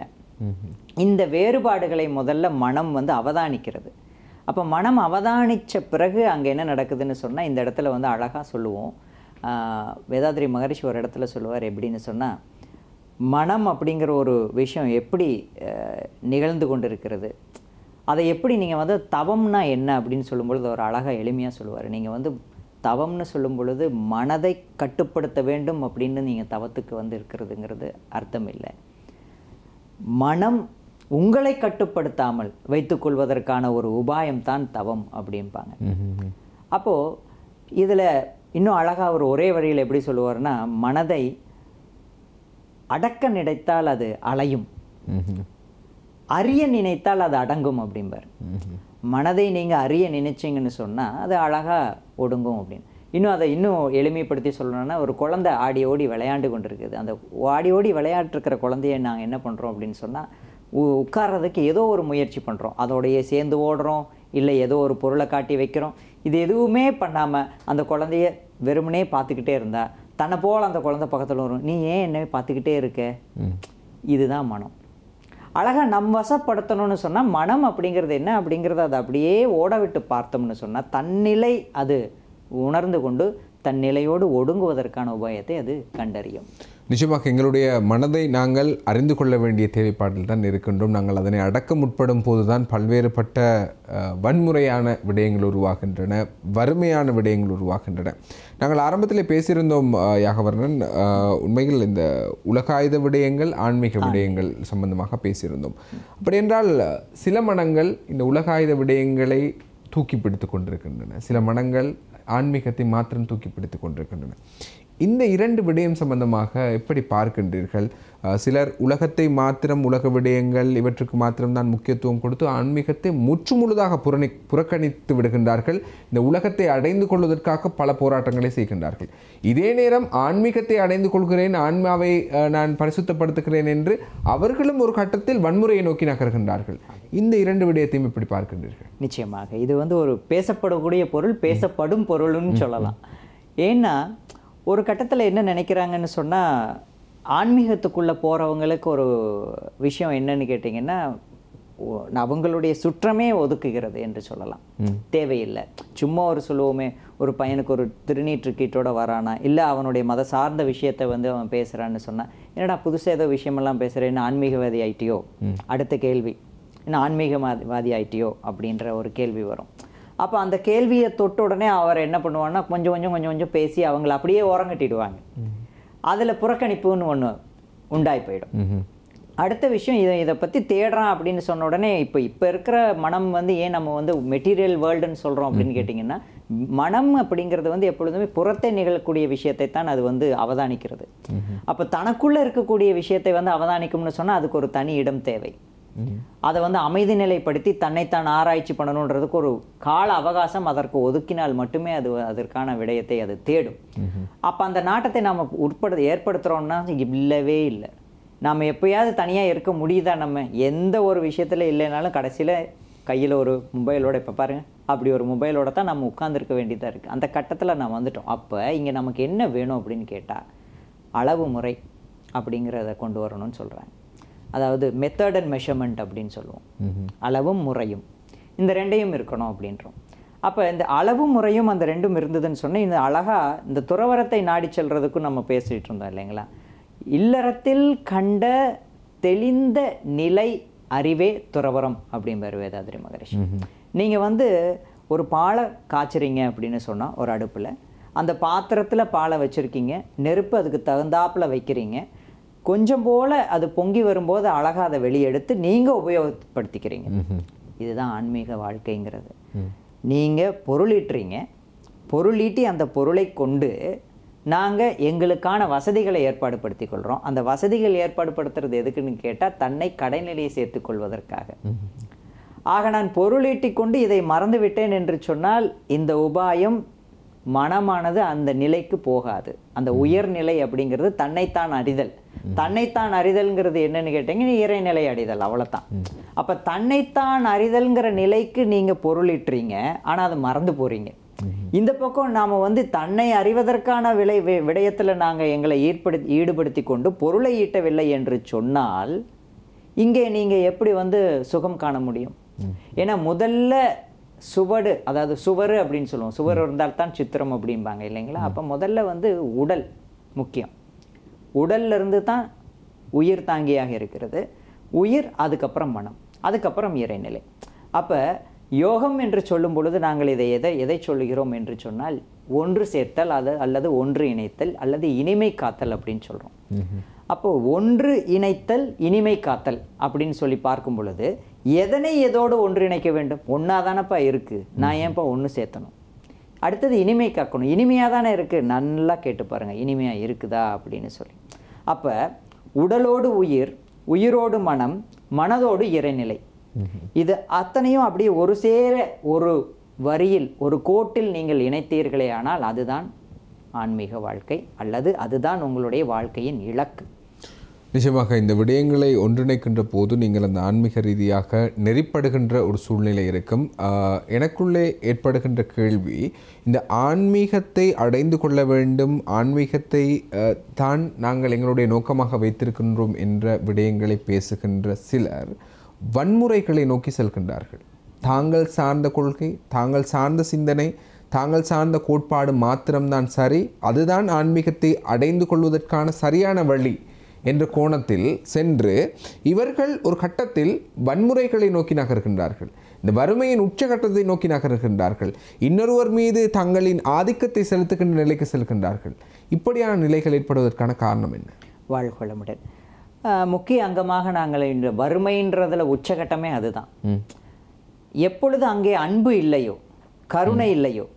இந்த வேறுபாடுகளை முதல்ல மனம் வந்து அவதானிக்கிறது அப்போ மனம் அவதானிச்ச பிறகு அங்கே என்ன நடக்குதுன்னு சொன்னால் இந்த இடத்துல வந்து அழகாக சொல்லுவோம் ஆஹ் வேதாத்ரி மகரிஷி ஒரு இடத்துல சொல்லுவார் எப்படின்னு சொன்னால் மனம் அப்படிங்கிற ஒரு விஷயம் எப்படி அஹ், நிகழ்ந்து கொண்டிருக்கிறது அதை எப்படி நீங்கள் வந்து தவம்னா என்ன அப்படின்னு சொல்லும்பொழுது ஒரு அழகாக எளிமையாக சொல்லுவார் நீங்கள் வந்து தவம்னு சொல்லும் பொழுது மனதை கட்டுப்படுத்த வேண்டும் அப்படின்னு நீங்கள் தவத்துக்கு வந்து இருக்கிறதுங்கிறது அர்த்தம் இல்லை மனம் உங்களை கட்டுப்படுத்தாமல் வைத்துக்கொள்வதற்கான ஒரு உபாயம் தான் தவம் அப்படிம்பாங்க அப்போ இதுல இன்னும் அழகா ஒரு ஒரே வழியில் எப்படி சொல்லுவாருன்னா மனதை அடக்க நினைத்தால் அது அலையும் அறிய நினைத்தால் அது அடங்கும் அப்படிம்பார் மனதை நீங்க அறிய நினைச்சீங்கன்னு சொன்னா அது அழகா ஒடுங்கும் அப்படின்னு இன்னும் அதை இன்னும் எளிமைப்படுத்தி சொல்லணும்னா ஒரு குழந்தை ஆடி ஓடி விளையாண்டு கொண்டிருக்குது அந்த ஆடி ஓடி விளையாட்டுருக்கிற குழந்தைய நாங்கள் என்ன பண்றோம் அப்படின்னு சொன்னா உ- உட்கார்றதுக்கு ஏதோ ஒரு முயற்சி பண்றோம் அதோடையே சேர்ந்து ஓடுறோம் இல்லை ஏதோ ஒரு பொருளை காட்டி வைக்கிறோம் இது எதுவுமே பண்ணாம அந்த குழந்தைய வெறுமனே பார்த்துக்கிட்டே இருந்தா தன்னை போல அந்த குழந்தை பக்கத்துல வரும் நீ ஏன் என்ன பார்த்துக்கிட்டே இருக்க இதுதான் மனம் அழகா நம் வசப்படுத்தணும்னு சொன்னா மனம் அப்படிங்கிறது என்ன அப்படிங்கிறத அதை அப்படியே ஓட விட்டு பார்த்தோம்னு சொன்னா தன்னிலை அது உணர்ந்து கொண்டு தன் நிலையோடு ஒடுங்குவதற்கான உபாயத்தை அது கண்டறியும் நிச்சயமாக எங்களுடைய மனதை நாங்கள் அறிந்து கொள்ள வேண்டிய தேவைப்பாட்டில் தான் இருக்கின்றோம் நாங்கள் அதனை அடக்க முற்படும் போதுதான் பல்வேறுபட்ட அஹ், வன்முறையான விடயங்கள் உருவாகின்றன வறுமையான விடயங்கள் உருவாகின்றன நாங்கள் ஆரம்பத்தில் பேசியிருந்தோம் அஹ், யாகவர்ணன் அஹ், உண்மையில் இந்த உலகாயுத விடயங்கள் ஆன்மீக விடயங்கள் சம்பந்தமாக பேசியிருந்தோம் அப்படி என்றால் சில மனங்கள் இந்த உலகாயுத விடயங்களை தூக்கி பிடித்து கொண்டிருக்கின்றன சில மனங்கள் ஆன்மீகத்தை மாத்திரம் தூக்கி பிடித்து கொண்டிருக்கின்றன இந்த இரண்டு விடயம் சம்பந்தமாக எப்படி பார்க்கின்றீர்கள் அஹ், சிலர் உலகத்தை மாத்திரம் உலக விடயங்கள் இவற்றுக்கு மாத்திரம்தான் முக்கியத்துவம் கொடுத்து ஆன்மீகத்தை முற்றுமுழுதாக புறணி புறக்கணித்து விடுகின்றார்கள் இந்த உலகத்தை அடைந்து கொள்வதற்காக பல போராட்டங்களை செய்கின்றார்கள் இதே நேரம் ஆன்மீகத்தை அடைந்து கொள்கிறேன் ஆன்மாவை அஹ், நான் பரிசுத்தப்படுத்துகிறேன் என்று அவர்களும் ஒரு கட்டத்தில் வன்முறையை நோக்கி நகர்கின்றார்கள் இந்த இரண்டு விடயத்தையும் எப்படி பார்க்கின்றீர்கள் நிச்சயமாக இது வந்து ஒரு பேசப்படக்கூடிய பொருள் பேசப்படும் பொருள்னு சொல்லலாம் ஏன்னா ஒரு கட்டத்தில் என்ன நினைக்கிறாங்கன்னு சொன்னால் ஆன்மீகத்துக்குள்ளே போகிறவங்களுக்கு ஒரு விஷயம் என்னன்னு கேட்டிங்கன்னா ஓ- அவங்களுடைய சுற்றமே ஒதுக்குகிறது என்று சொல்லலாம் தேவையில்லை சும்மா ஒரு சொல்லுவோமே ஒரு பையனுக்கு ஒரு திருநீற்றுக்கீட்டோட வரானா இல்லை அவனுடைய மத சார்ந்த விஷயத்தை வந்து அவன் பேசுகிறான்னு சொன்னா என்னடா புதுசாக ஏதோ விஷயமெல்லாம் பேசுகிறேன் என்ன ஆன்மீகவாதி ஆயிட்டியோ அடுத்த கேள்வி என்ன ஆன்மீகவாதி ஆயிட்டியோ அப்படின்ற ஒரு கேள்வி வரும் அப்போ அந்த கேள்வியை தொட்ட உடனே அவர் என்ன பண்ணுவான்னா கொஞ்சம் கொஞ்சம் கொஞ்சம் கொஞ்சம் பேசி அவங்கள அப்படியே ஓரங்கட்டிடுவாங்க அதில் புறக்கணிப்புன்னு ஒன்று உண்டாய் போயிடும் ம்ஹும். அடுத்த விஷயம் இதை இதை பற்றி தேடுறான் அப்படின்னு சொன்ன உடனே இப்போ இப்போ இருக்கிற மனம் வந்து ஏன் நம்ம வந்து மெட்டீரியல் வேர்ல்டுன்னு சொல்கிறோம் அப்படின்னு கேட்டிங்கன்னா மனம் அப்படிங்கிறது வந்து எப்பொழுதுமே புறத்தை நிகழக்கூடிய விஷயத்தை தான் அது வந்து அவதானிக்கிறது அப்போ தனக்குள்ளே இருக்கக்கூடிய விஷயத்தை வந்து அவதானிக்கும்னு சொன்னால் அதுக்கு ஒரு தனி இடம் தேவை அதை வந்து அமைதி நிலைப்படுத்தி தன்னைத்தான் ஆராய்ச்சி பண்ணணுன்றதுக்கு ஒரு கால அவகாசம் அதற்கு ஒதுக்கினால் மட்டுமே அது அதற்கான விடயத்தை அது தேடும் அப்போ அந்த நாட்டத்தை நாம் உட்படு ஏற்படுத்துகிறோம்னா இல்லவே இல்லை நாம் எப்பயாவது தனியாக இருக்க முடியுதா நம்ம எந்த ஒரு விஷயத்தில் இல்லைனாலும் கடைசியில் கையில் ஒரு மொபைலோட இப்போ பாருங்க அப்படி ஒரு மொபைலோட தான் நம்ம உட்கார்ந்திருக்க வேண்டியதாக இருக்குது அந்த கட்டத்தில் நான் வந்துட்டோம் அப்போ இங்கே நமக்கு என்ன வேணும் அப்படின்னு கேட்டால் அளவு முறை அப்படிங்கிறத கொண்டு வரணும்னு சொல்கிறாங்க அதாவது மெத்தட் அண்ட் மெஷர்மெண்ட் அப்படின்னு சொல்லுவோம் அளவும் முறையும் இந்த ரெண்டையும் இருக்கணும் அப்படின்றோம் அப்போ இந்த அளவும் முறையும் அந்த ரெண்டும் இருந்ததுன்னு சொன்னா இந்த அழகா இந்த துறவரத்தை நாடி செல்றதுக்கும் நம்ம பேசிட்டு இருந்தோம் இல்லைங்களா இல்லறத்தில் கண்ட தெளிந்த நிலை அறிவே துறவரம் அப்படிம்பாரு வேதாதிரி மகரிஷி நீங்க வந்து ஒரு பாலை காய்ச்சுறீங்க அப்படின்னு சொன்னா ஒரு அடுப்புல அந்த பாத்திரத்துல பாலை வச்சிருக்கீங்க நெருப்பு அதுக்கு தகுந்தாப்புல வைக்கிறீங்க கொஞ்சம் போல அது பொங்கி வரும்போது அழகா அதை வெளியெடுத்து நீங்க உபயோகப்படுத்திக்கிறீங்க இதுதான் ஆன்மீக வாழ்க்கைங்கிறது நீங்க பொருளீட்டுறீங்க பொருளீட்டி அந்த பொருளை கொண்டு நாங்க எங்களுக்கான வசதிகளை ஏற்பாடு படுத்திக் கொள்றோம் அந்த வசதிகள் ஏற்பாடு படுத்துறது எதுக்குன்னு கேட்டா தன்னை கடைநிலையை சேர்த்துக் கொள்வதற்காக ஆக நான் பொருளீட்டிக் கொண்டு இதை மறந்து விட்டேன் என்று சொன்னால் இந்த உபாயம் மனமானது அந்த நிலைக்கு போகாது அந்த உயர்நிலை அப்படிங்கிறது தன்னைத்தான் அறிதல் தன்னைத்தான் அறிதல்ங்கிறது என்னன்னு கேட்டீங்கன்னா இறைநிலை அறிதல் அவ்வளவுதான் அப்ப தன்னைத்தான் அறிதல்ங்கிற நிலைக்கு நீங்க பொருளிட்டுறீங்க ஆனா அது மறந்து போறீங்க இந்த பக்கம் நாம வந்து தன்னை அறிவதற்கான விலை வி- விடயத்துல நாங்க எங்களை ஈடுபடுத்தி ஈடுபடுத்தி கொண்டு பொருளை ஈட்டவில்லை என்று சொன்னால் இங்கே நீங்க எப்படி வந்து சுகம் காண முடியும் ஏன்னா முதல்ல சுவடு அதாவது சுவர் அப்படின்னு சொல்லுவோம் சுவர் இருந்தால் தான் சித்திரம் அப்படிம்பாங்க இல்லைங்களா அப்ப முதல்ல வந்து உடல் முக்கியம் உடல்ல இருந்து தான் உயிர் தாங்கியாக இருக்கிறது உயிர் அதுக்கப்புறம் மனம் அதுக்கப்புறம் இறைநிலை அப்ப யோகம் என்று சொல்லும் பொழுது நாங்கள் இதை எதை எதை சொல்லுகிறோம் என்று சொன்னால் ஒன்று சேர்த்தல் அது அல்லது ஒன்று இணைத்தல் அல்லது இனிமை காத்தல் அப்படின்னு சொல்றோம் அப்போ ஒன்று இணைத்தல் இனிமை காத்தல் அப்படின்னு சொல்லி பார்க்கும் பொழுது எதனை எதோடு ஒன்றிணைக்க வேண்டும் ஒன்னாதானப்பா இருக்கு நான் ஏன்ப்பா ஒன்று சேர்த்தணும் அடுத்தது இனிமை காக்கணும் இனிமையாக தானே இருக்கு நல்லா கேட்டு பாருங்க இனிமையா இருக்குதா அப்படின்னு சொல்லி அப்ப உடலோடு உயிர் உயிரோடு மனம் மனதோடு இறைநிலை இது அத்தனையும் அப்படியே ஒரு சேர ஒரு வரியில் ஒரு கோட்டில் நீங்கள் இணைத்தீர்களே ஆனால் அதுதான் ஆன்மீக வாழ்க்கை அல்லது அதுதான் உங்களுடைய வாழ்க்கையின் இலக்கு நிச்சயமாக இந்த விடயங்களை ஒன்றிணைக்கின்ற போது நீங்கள் அந்த ஆன்மீக ரீதியாக நெறிப்படுகின்ற ஒரு சூழ்நிலை இருக்கும் ஆஹ், எனக்குள்ளே ஏற்படுகின்ற கேள்வி இந்த ஆன்மீகத்தை அடைந்து கொள்ள வேண்டும் ஆன்மீகத்தை ஆஹ், தான் நாங்கள் எங்களுடைய நோக்கமாக வைத்திருக்கின்றோம் என்ற விடயங்களை பேசுகின்ற சிலர் வன்முறைகளை நோக்கி செல்கின்றார்கள் தாங்கள் சார்ந்த கொள்கை தாங்கள் சார்ந்த சிந்தனை தாங்கள் சார்ந்த கோட்பாடு மாத்திரம்தான் சரி அதுதான் ஆன்மீகத்தை அடைந்து கொள்வதற்கான சரியான வழி என்ற கோணத்தில் சென்று இவர்கள் ஒரு கட்டத்தில் வன்முறைகளை நோக்கி நகர்கின்றார்கள் இந்த வறுமையின் உச்சகட்டத்தை நோக்கி நகர்கின்றார்கள் இன்னொருவர் மீது தங்களின் ஆதிக்கத்தை செலுத்துகின்ற நிலைக்கு செல்கின்றார்கள் இப்படியான நிலைகள் ஏற்படுவதற்கான காரணம் என்ன வாழ்க வளமுடன் ஆஹ் முக்கிய அங்கமாக நாங்கள் இந்த வறுமைன்றதுல உச்சகட்டமே அதுதான் எப்பொழுது அங்கே அன்பு இல்லையோ கருணை இல்லையோ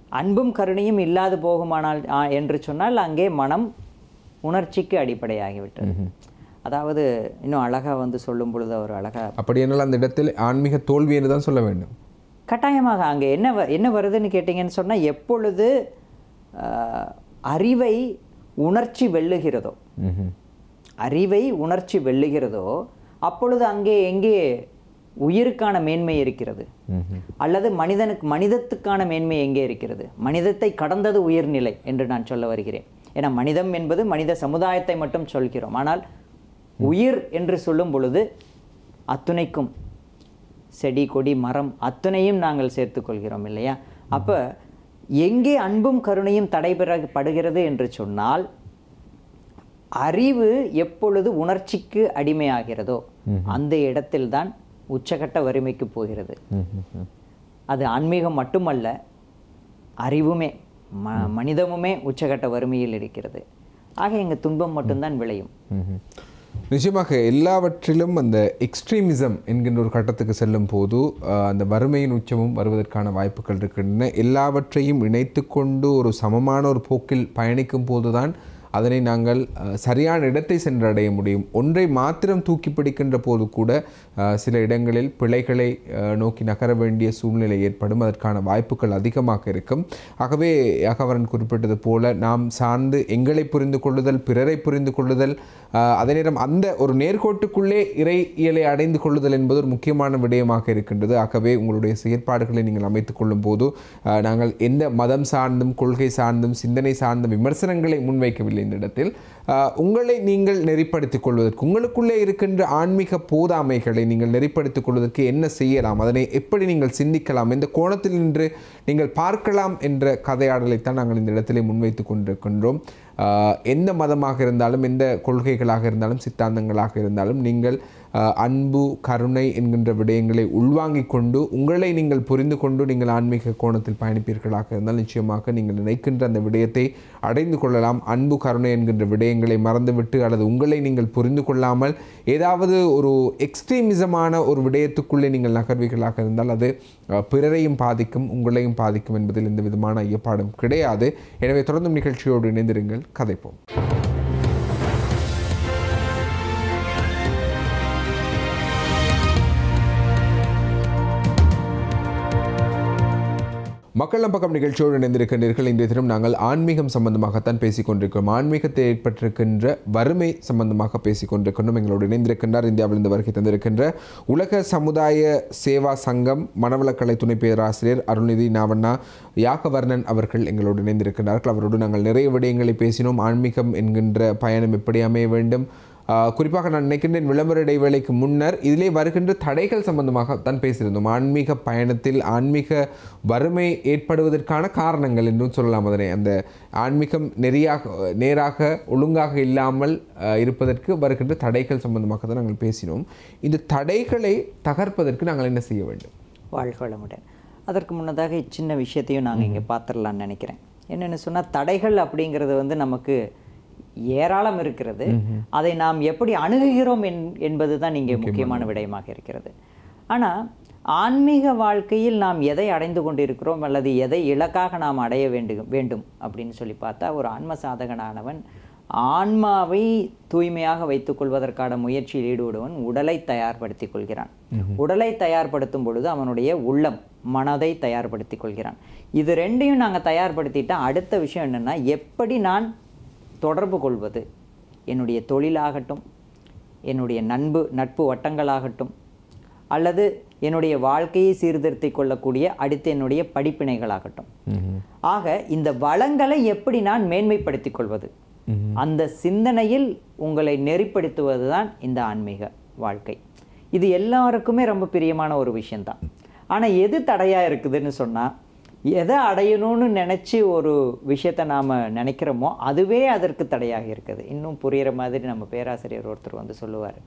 அன்பும் கருணையும் இல்லாது போகுமானால் ஆ, என்று சொன்னால் அங்கே மனம் உணர்ச்சிக்கு அடிப்படையாகிவிட்டது அதாவது இன்னும் அழகா வந்து சொல்லும் பொழுது அவர் அழகா அப்படி என்னால் அந்த இடத்தில் ஆன்மீக தோல்வி என்று தான் சொல்ல வேண்டும் கட்டாயமாக அங்கே என்ன வ- என்ன வருதுன்னு கேட்டிங்கன்னு சொன்னால் எப்பொழுது ஆஹ், அறிவை உணர்ச்சி வெல்லுகிறதோ ம்ஹும். அறிவை உணர்ச்சி வெல்லுகிறதோ அப்பொழுது அங்கே எங்கே உயிருக்கான மேன்மை இருக்கிறது ம்ஹும். அல்லது மனிதனுக்கு மனிதத்துக்கான மேன்மை எங்கே இருக்கிறது மனிதத்தை கடந்தது உயிர்நிலை என்று நான் சொல்ல வருகிறேன் ஏன்னா மனிதம் என்பது மனித சமுதாயத்தை மட்டும் சொல்கிறோம் ஆனால் உயிர் என்று சொல்லும் பொழுது அத்துணைக்கும் செடி கொடி மரம் அத்துணையும் நாங்கள் சேர்த்துக்கொள்கிறோம் இல்லையா அப்போ எங்கே அன்பும் கருணையும் தடைபெறப்படுகிறது என்று சொன்னால் அறிவு எப்பொழுது உணர்ச்சிக்கு அடிமையாகிறதோ அந்த இடத்தில்தான் உச்சகட்ட வறுமைக்கு போகிறது ம்ஹும். அது ஆன்மீகம் மட்டுமல்ல அறிவுமே ம மனிதமுமே உச்சகட்ட வறுமையில் இருக்கிறது ஆக எங்க துன்பம் மட்டும்தான் விளையும் ம்ஹும். நிச்சயமாக எல்லாவற்றிலும் அந்த எக்ஸ்ட்ரீமிசம் என்கின்ற ஒரு கட்டத்துக்கு செல்லும் போது அஹ், அந்த வறுமையின் உச்சமும் வருவதற்கான வாய்ப்புகள் இருக்கின்றன எல்லாவற்றையும் இணைத்து கொண்டு ஒரு சமமான ஒரு போக்கில் பயணிக்கும் போதுதான் அதனை நாங்கள் அஹ், சரியான இடத்தை சென்றடைய முடியும் ஒன்றை மாத்திரம் தூக்கி பிடிக்கின்ற போது கூட அஹ், சில இடங்களில் பிழைகளை அஹ், நோக்கி நகர வேண்டிய சூழ்நிலை ஏற்படும் அதற்கான வாய்ப்புகள் அதிகமாக இருக்கும் ஆகவே அகவரன் குறிப்பிட்டது போல நாம் சார்ந்து எங்களை புரிந்து கொள்ளுதல் பிறரை புரிந்து கொள்ளுதல் அஹ், அதே நேரம் அந்த ஒரு நேர்கோட்டுக்குள்ளே இறை இயலை அடைந்து கொள்ளுதல் என்பது ஒரு முக்கியமான விடயமாக இருக்கின்றது ஆகவே உங்களுடைய செயற்பாடுகளை நீங்கள் அமைத்துக் கொள்ளும் போது அஹ், நாங்கள் எந்த மதம் சார்ந்தும் கொள்கை சார்ந்தும் சிந்தனை சார்ந்த விமர்சனங்களை முன்வைக்கவில்லை இந்த இடத்தில் அஹ், உங்களை நீங்கள் நெறிப்படுத்திக் கொள்வதற்கு உங்களுக்குள்ளே இருக்கின்ற ஆன்மீக போதாமைகளை நீங்கள் நெறிப்படுத்திக் கொள்வதற்கு என்ன செய்யலாம் அதனை எப்படி நீங்கள் சிந்திக்கலாம் எந்த கோணத்தில் நின்று நீங்கள் பார்க்கலாம் என்ற கதையாடலைத்தான் நாங்கள் இந்த இடத்திலே முன்வைத்துக் கொண்டிருக்கின்றோம் ஆஹ் எந்த மதமாக இருந்தாலும் எந்த கொள்கைகளாக இருந்தாலும் சித்தாந்தங்களாக இருந்தாலும் நீங்கள் ஆஹ் அன்பு கருணை என்கின்ற விடயங்களை உள்வாங்கிக் கொண்டு உங்களை நீங்கள் புரிந்து கொண்டு நீங்கள் ஆன்மீக கோணத்தில் பயணிப்பீர்களாக இருந்தால் நிச்சயமாக நீங்கள் நினைக்கின்ற அந்த விடயத்தை அடைந்து கொள்ளலாம் அன்பு கருணை என்கின்ற விடயங்களை மறந்துவிட்டு அல்லது உங்களை நீங்கள் புரிந்து கொள்ளாமல் ஏதாவது ஒரு எக்ஸ்ட்ரீமிசமான ஒரு விடயத்துக்குள்ளே நீங்கள் நகர்வீர்களாக இருந்தால் அது ஆஹ் பிறரையும் பாதிக்கும் உங்களையும் பாதிக்கும் என்பதில் எந்த விதமான ஐயப்பாடும் கிடையாது எனவே தொடர்ந்தும் நிகழ்ச்சியோடு இணைந்திருங்கள் கதைப்போம் மக்கள் பக்கம் நிகழ்ச்சியோடு இணைந்திருக்கின்றீர்கள் இன்றைய தினம் நாங்கள் ஆன்மீகம் சம்பந்தமாகத்தான் பேசிக் கொண்டிருக்கிறோம் ஆன்மீகத்தில் ஏற்பட்டிருக்கின்ற வறுமை சம்பந்தமாக பேசிக் கொண்டிருக்கின்றோம் எங்களோடு இணைந்திருக்கின்றார் இந்தியாவிலிருந்து வருகை தந்திருக்கின்ற உலக சமுதாய சேவா சங்கம் மனவளக்கலை துணை பேராசிரியர் அருள்நிதி நாவண்ணா யாகவர்ணன் அவர்கள் எங்களோடு இணைந்திருக்கின்றார்கள் அவரோடு நாங்கள் நிறைய விடயங்களை பேசினோம் ஆன்மீகம் என்கின்ற பயணம் எப்படி அமைய வேண்டும் ஆஹ் குறிப்பாக நான் நினைக்கின்றேன் விளம்பர இடைவேளைக்கு முன்னர் இதிலே வருகின்ற தடைகள் சம்பந்தமாகத்தான் பேசியிருந்தோம் ஆன்மீக பயணத்தில் ஆன்மீக வறுமை ஏற்படுவதற்கான காரணங்கள் என்றும் சொல்லலாம் அதனை அந்த ஆன்மீகம் நெறியாக நேராக ஒழுங்காக இல்லாமல் ஆஹ் இருப்பதற்கு வருகின்ற தடைகள் சம்பந்தமாக தான் நாங்கள் பேசினோம் இந்த தடைகளை தகர்ப்பதற்கு நாங்கள் என்ன செய்ய வேண்டும் வாழ்க வளமுடன் அதற்கு முன்னதாக சின்ன விஷயத்தையும் நாங்கள் இங்கே பார்த்துடலாம்னு நினைக்கிறேன் என்னென்னு சொன்னால் தடைகள் அப்படிங்கிறது வந்து நமக்கு ஏராளம் இருக்கிறது அதை நாம் எப்படி அணுகுகிறோம் என் என்பது தான் இங்கே முக்கியமான விடயமாக இருக்கிறது ஆனால் ஆன்மீக வாழ்க்கையில் நாம் எதை அடைந்து கொண்டிருக்கிறோம் அல்லது எதை இலக்காக நாம் அடைய வேண்டும் வேண்டும் அப்படின்னு சொல்லி பார்த்தா ஒரு ஆன்ம சாதகனானவன் ஆன்மாவை தூய்மையாக வைத்துக் கொள்வதற்கான முயற்சியில் ஈடுபடுவன் உடலை தயார்படுத்திக் கொள்கிறான் உடலை தயார்படுத்தும் பொழுது அவனுடைய உள்ளம் மனதை தயார்படுத்திக் கொள்கிறான் இது ரெண்டையும் நாங்கள் தயார்படுத்திட்டா அடுத்த விஷயம் என்னென்னா எப்படி நான் தொடர்பு கொள்வது என்னுடைய தொழிலாகட்டும் என்னுடைய நண்பு நட்பு வட்டங்களாகட்டும் அல்லது என்னுடைய வாழ்க்கையை சீர்திருத்திக் கொள்ளக்கூடிய அடுத்து என்னுடைய படிப்பினைகளாகட்டும் ஆக இந்த வளங்களை எப்படி நான் மேன்மைப்படுத்திக் கொள்வது அந்த சிந்தனையில் உங்களை நெறிப்படுத்துவது தான் இந்த ஆன்மீக வாழ்க்கை இது எல்லாருக்குமே ரொம்ப பிரியமான ஒரு விஷயம்தான் ஆனால் எது தடையாக இருக்குதுன்னு சொன்னால் எதை அடையணும்னு நினச்சி ஒரு விஷயத்தை நாம் நினைக்கிறோமோ அதுவே அதற்கு தடையாக இருக்குது இன்னும் புரிகிற மாதிரி நம்ம பேராசிரியர் ஒருத்தர் வந்து சொல்லுவார்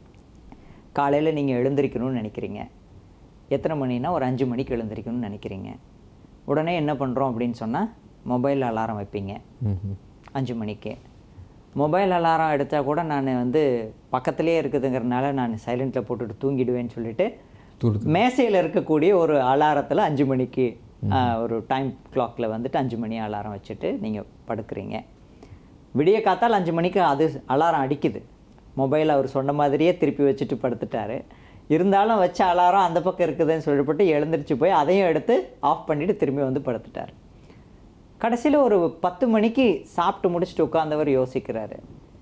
காலையில் நீங்கள் எழுந்திருக்கணும்னு நினைக்கிறீங்க எத்தனை மணினா ஒரு அஞ்சு மணிக்கு எழுந்திருக்கணும்னு நினைக்கிறீங்க உடனே என்ன பண்ணுறோம் அப்படின்னு சொன்னால் மொபைல் அலாரம் வைப்பீங்க அஞ்சு மணிக்கு மொபைல் அலாரம் எடுத்தால் கூட நான் வந்து பக்கத்துலேயே இருக்குதுங்கிறனால நான் சைலண்ட்டில் போட்டுட்டு தூங்கிடுவேன்னு சொல்லிட்டு தூரத்து மேசையில் இருக்கக்கூடிய ஒரு அலாரத்தில் அஞ்சு மணிக்கு ஆஹ், ஒரு டைம் கிளாக்கில் வந்துட்டு அஞ்சு மணி அலாரம் வச்சுட்டு நீங்கள் படுக்கிறீங்க விடிய காத்தால் அஞ்சு மணிக்கு அது அலாரம் அடிக்குது மொபைல் அவர் சொன்ன மாதிரியே திருப்பி வச்சுட்டு படுத்துட்டாரு இருந்தாலும் வச்ச அலாரம் அந்த பக்கம் இருக்குதுன்னு சொல்லப்பட்டு எழுந்திரிச்சு போய் அதையும் எடுத்து ஆஃப் பண்ணிட்டு திரும்பி வந்து படுத்துட்டார் கடைசியில் ஒரு பத்து மணிக்கு சாப்பிட்டு முடிச்சுட்டு உட்காந்தவர் யோசிக்கிறாரு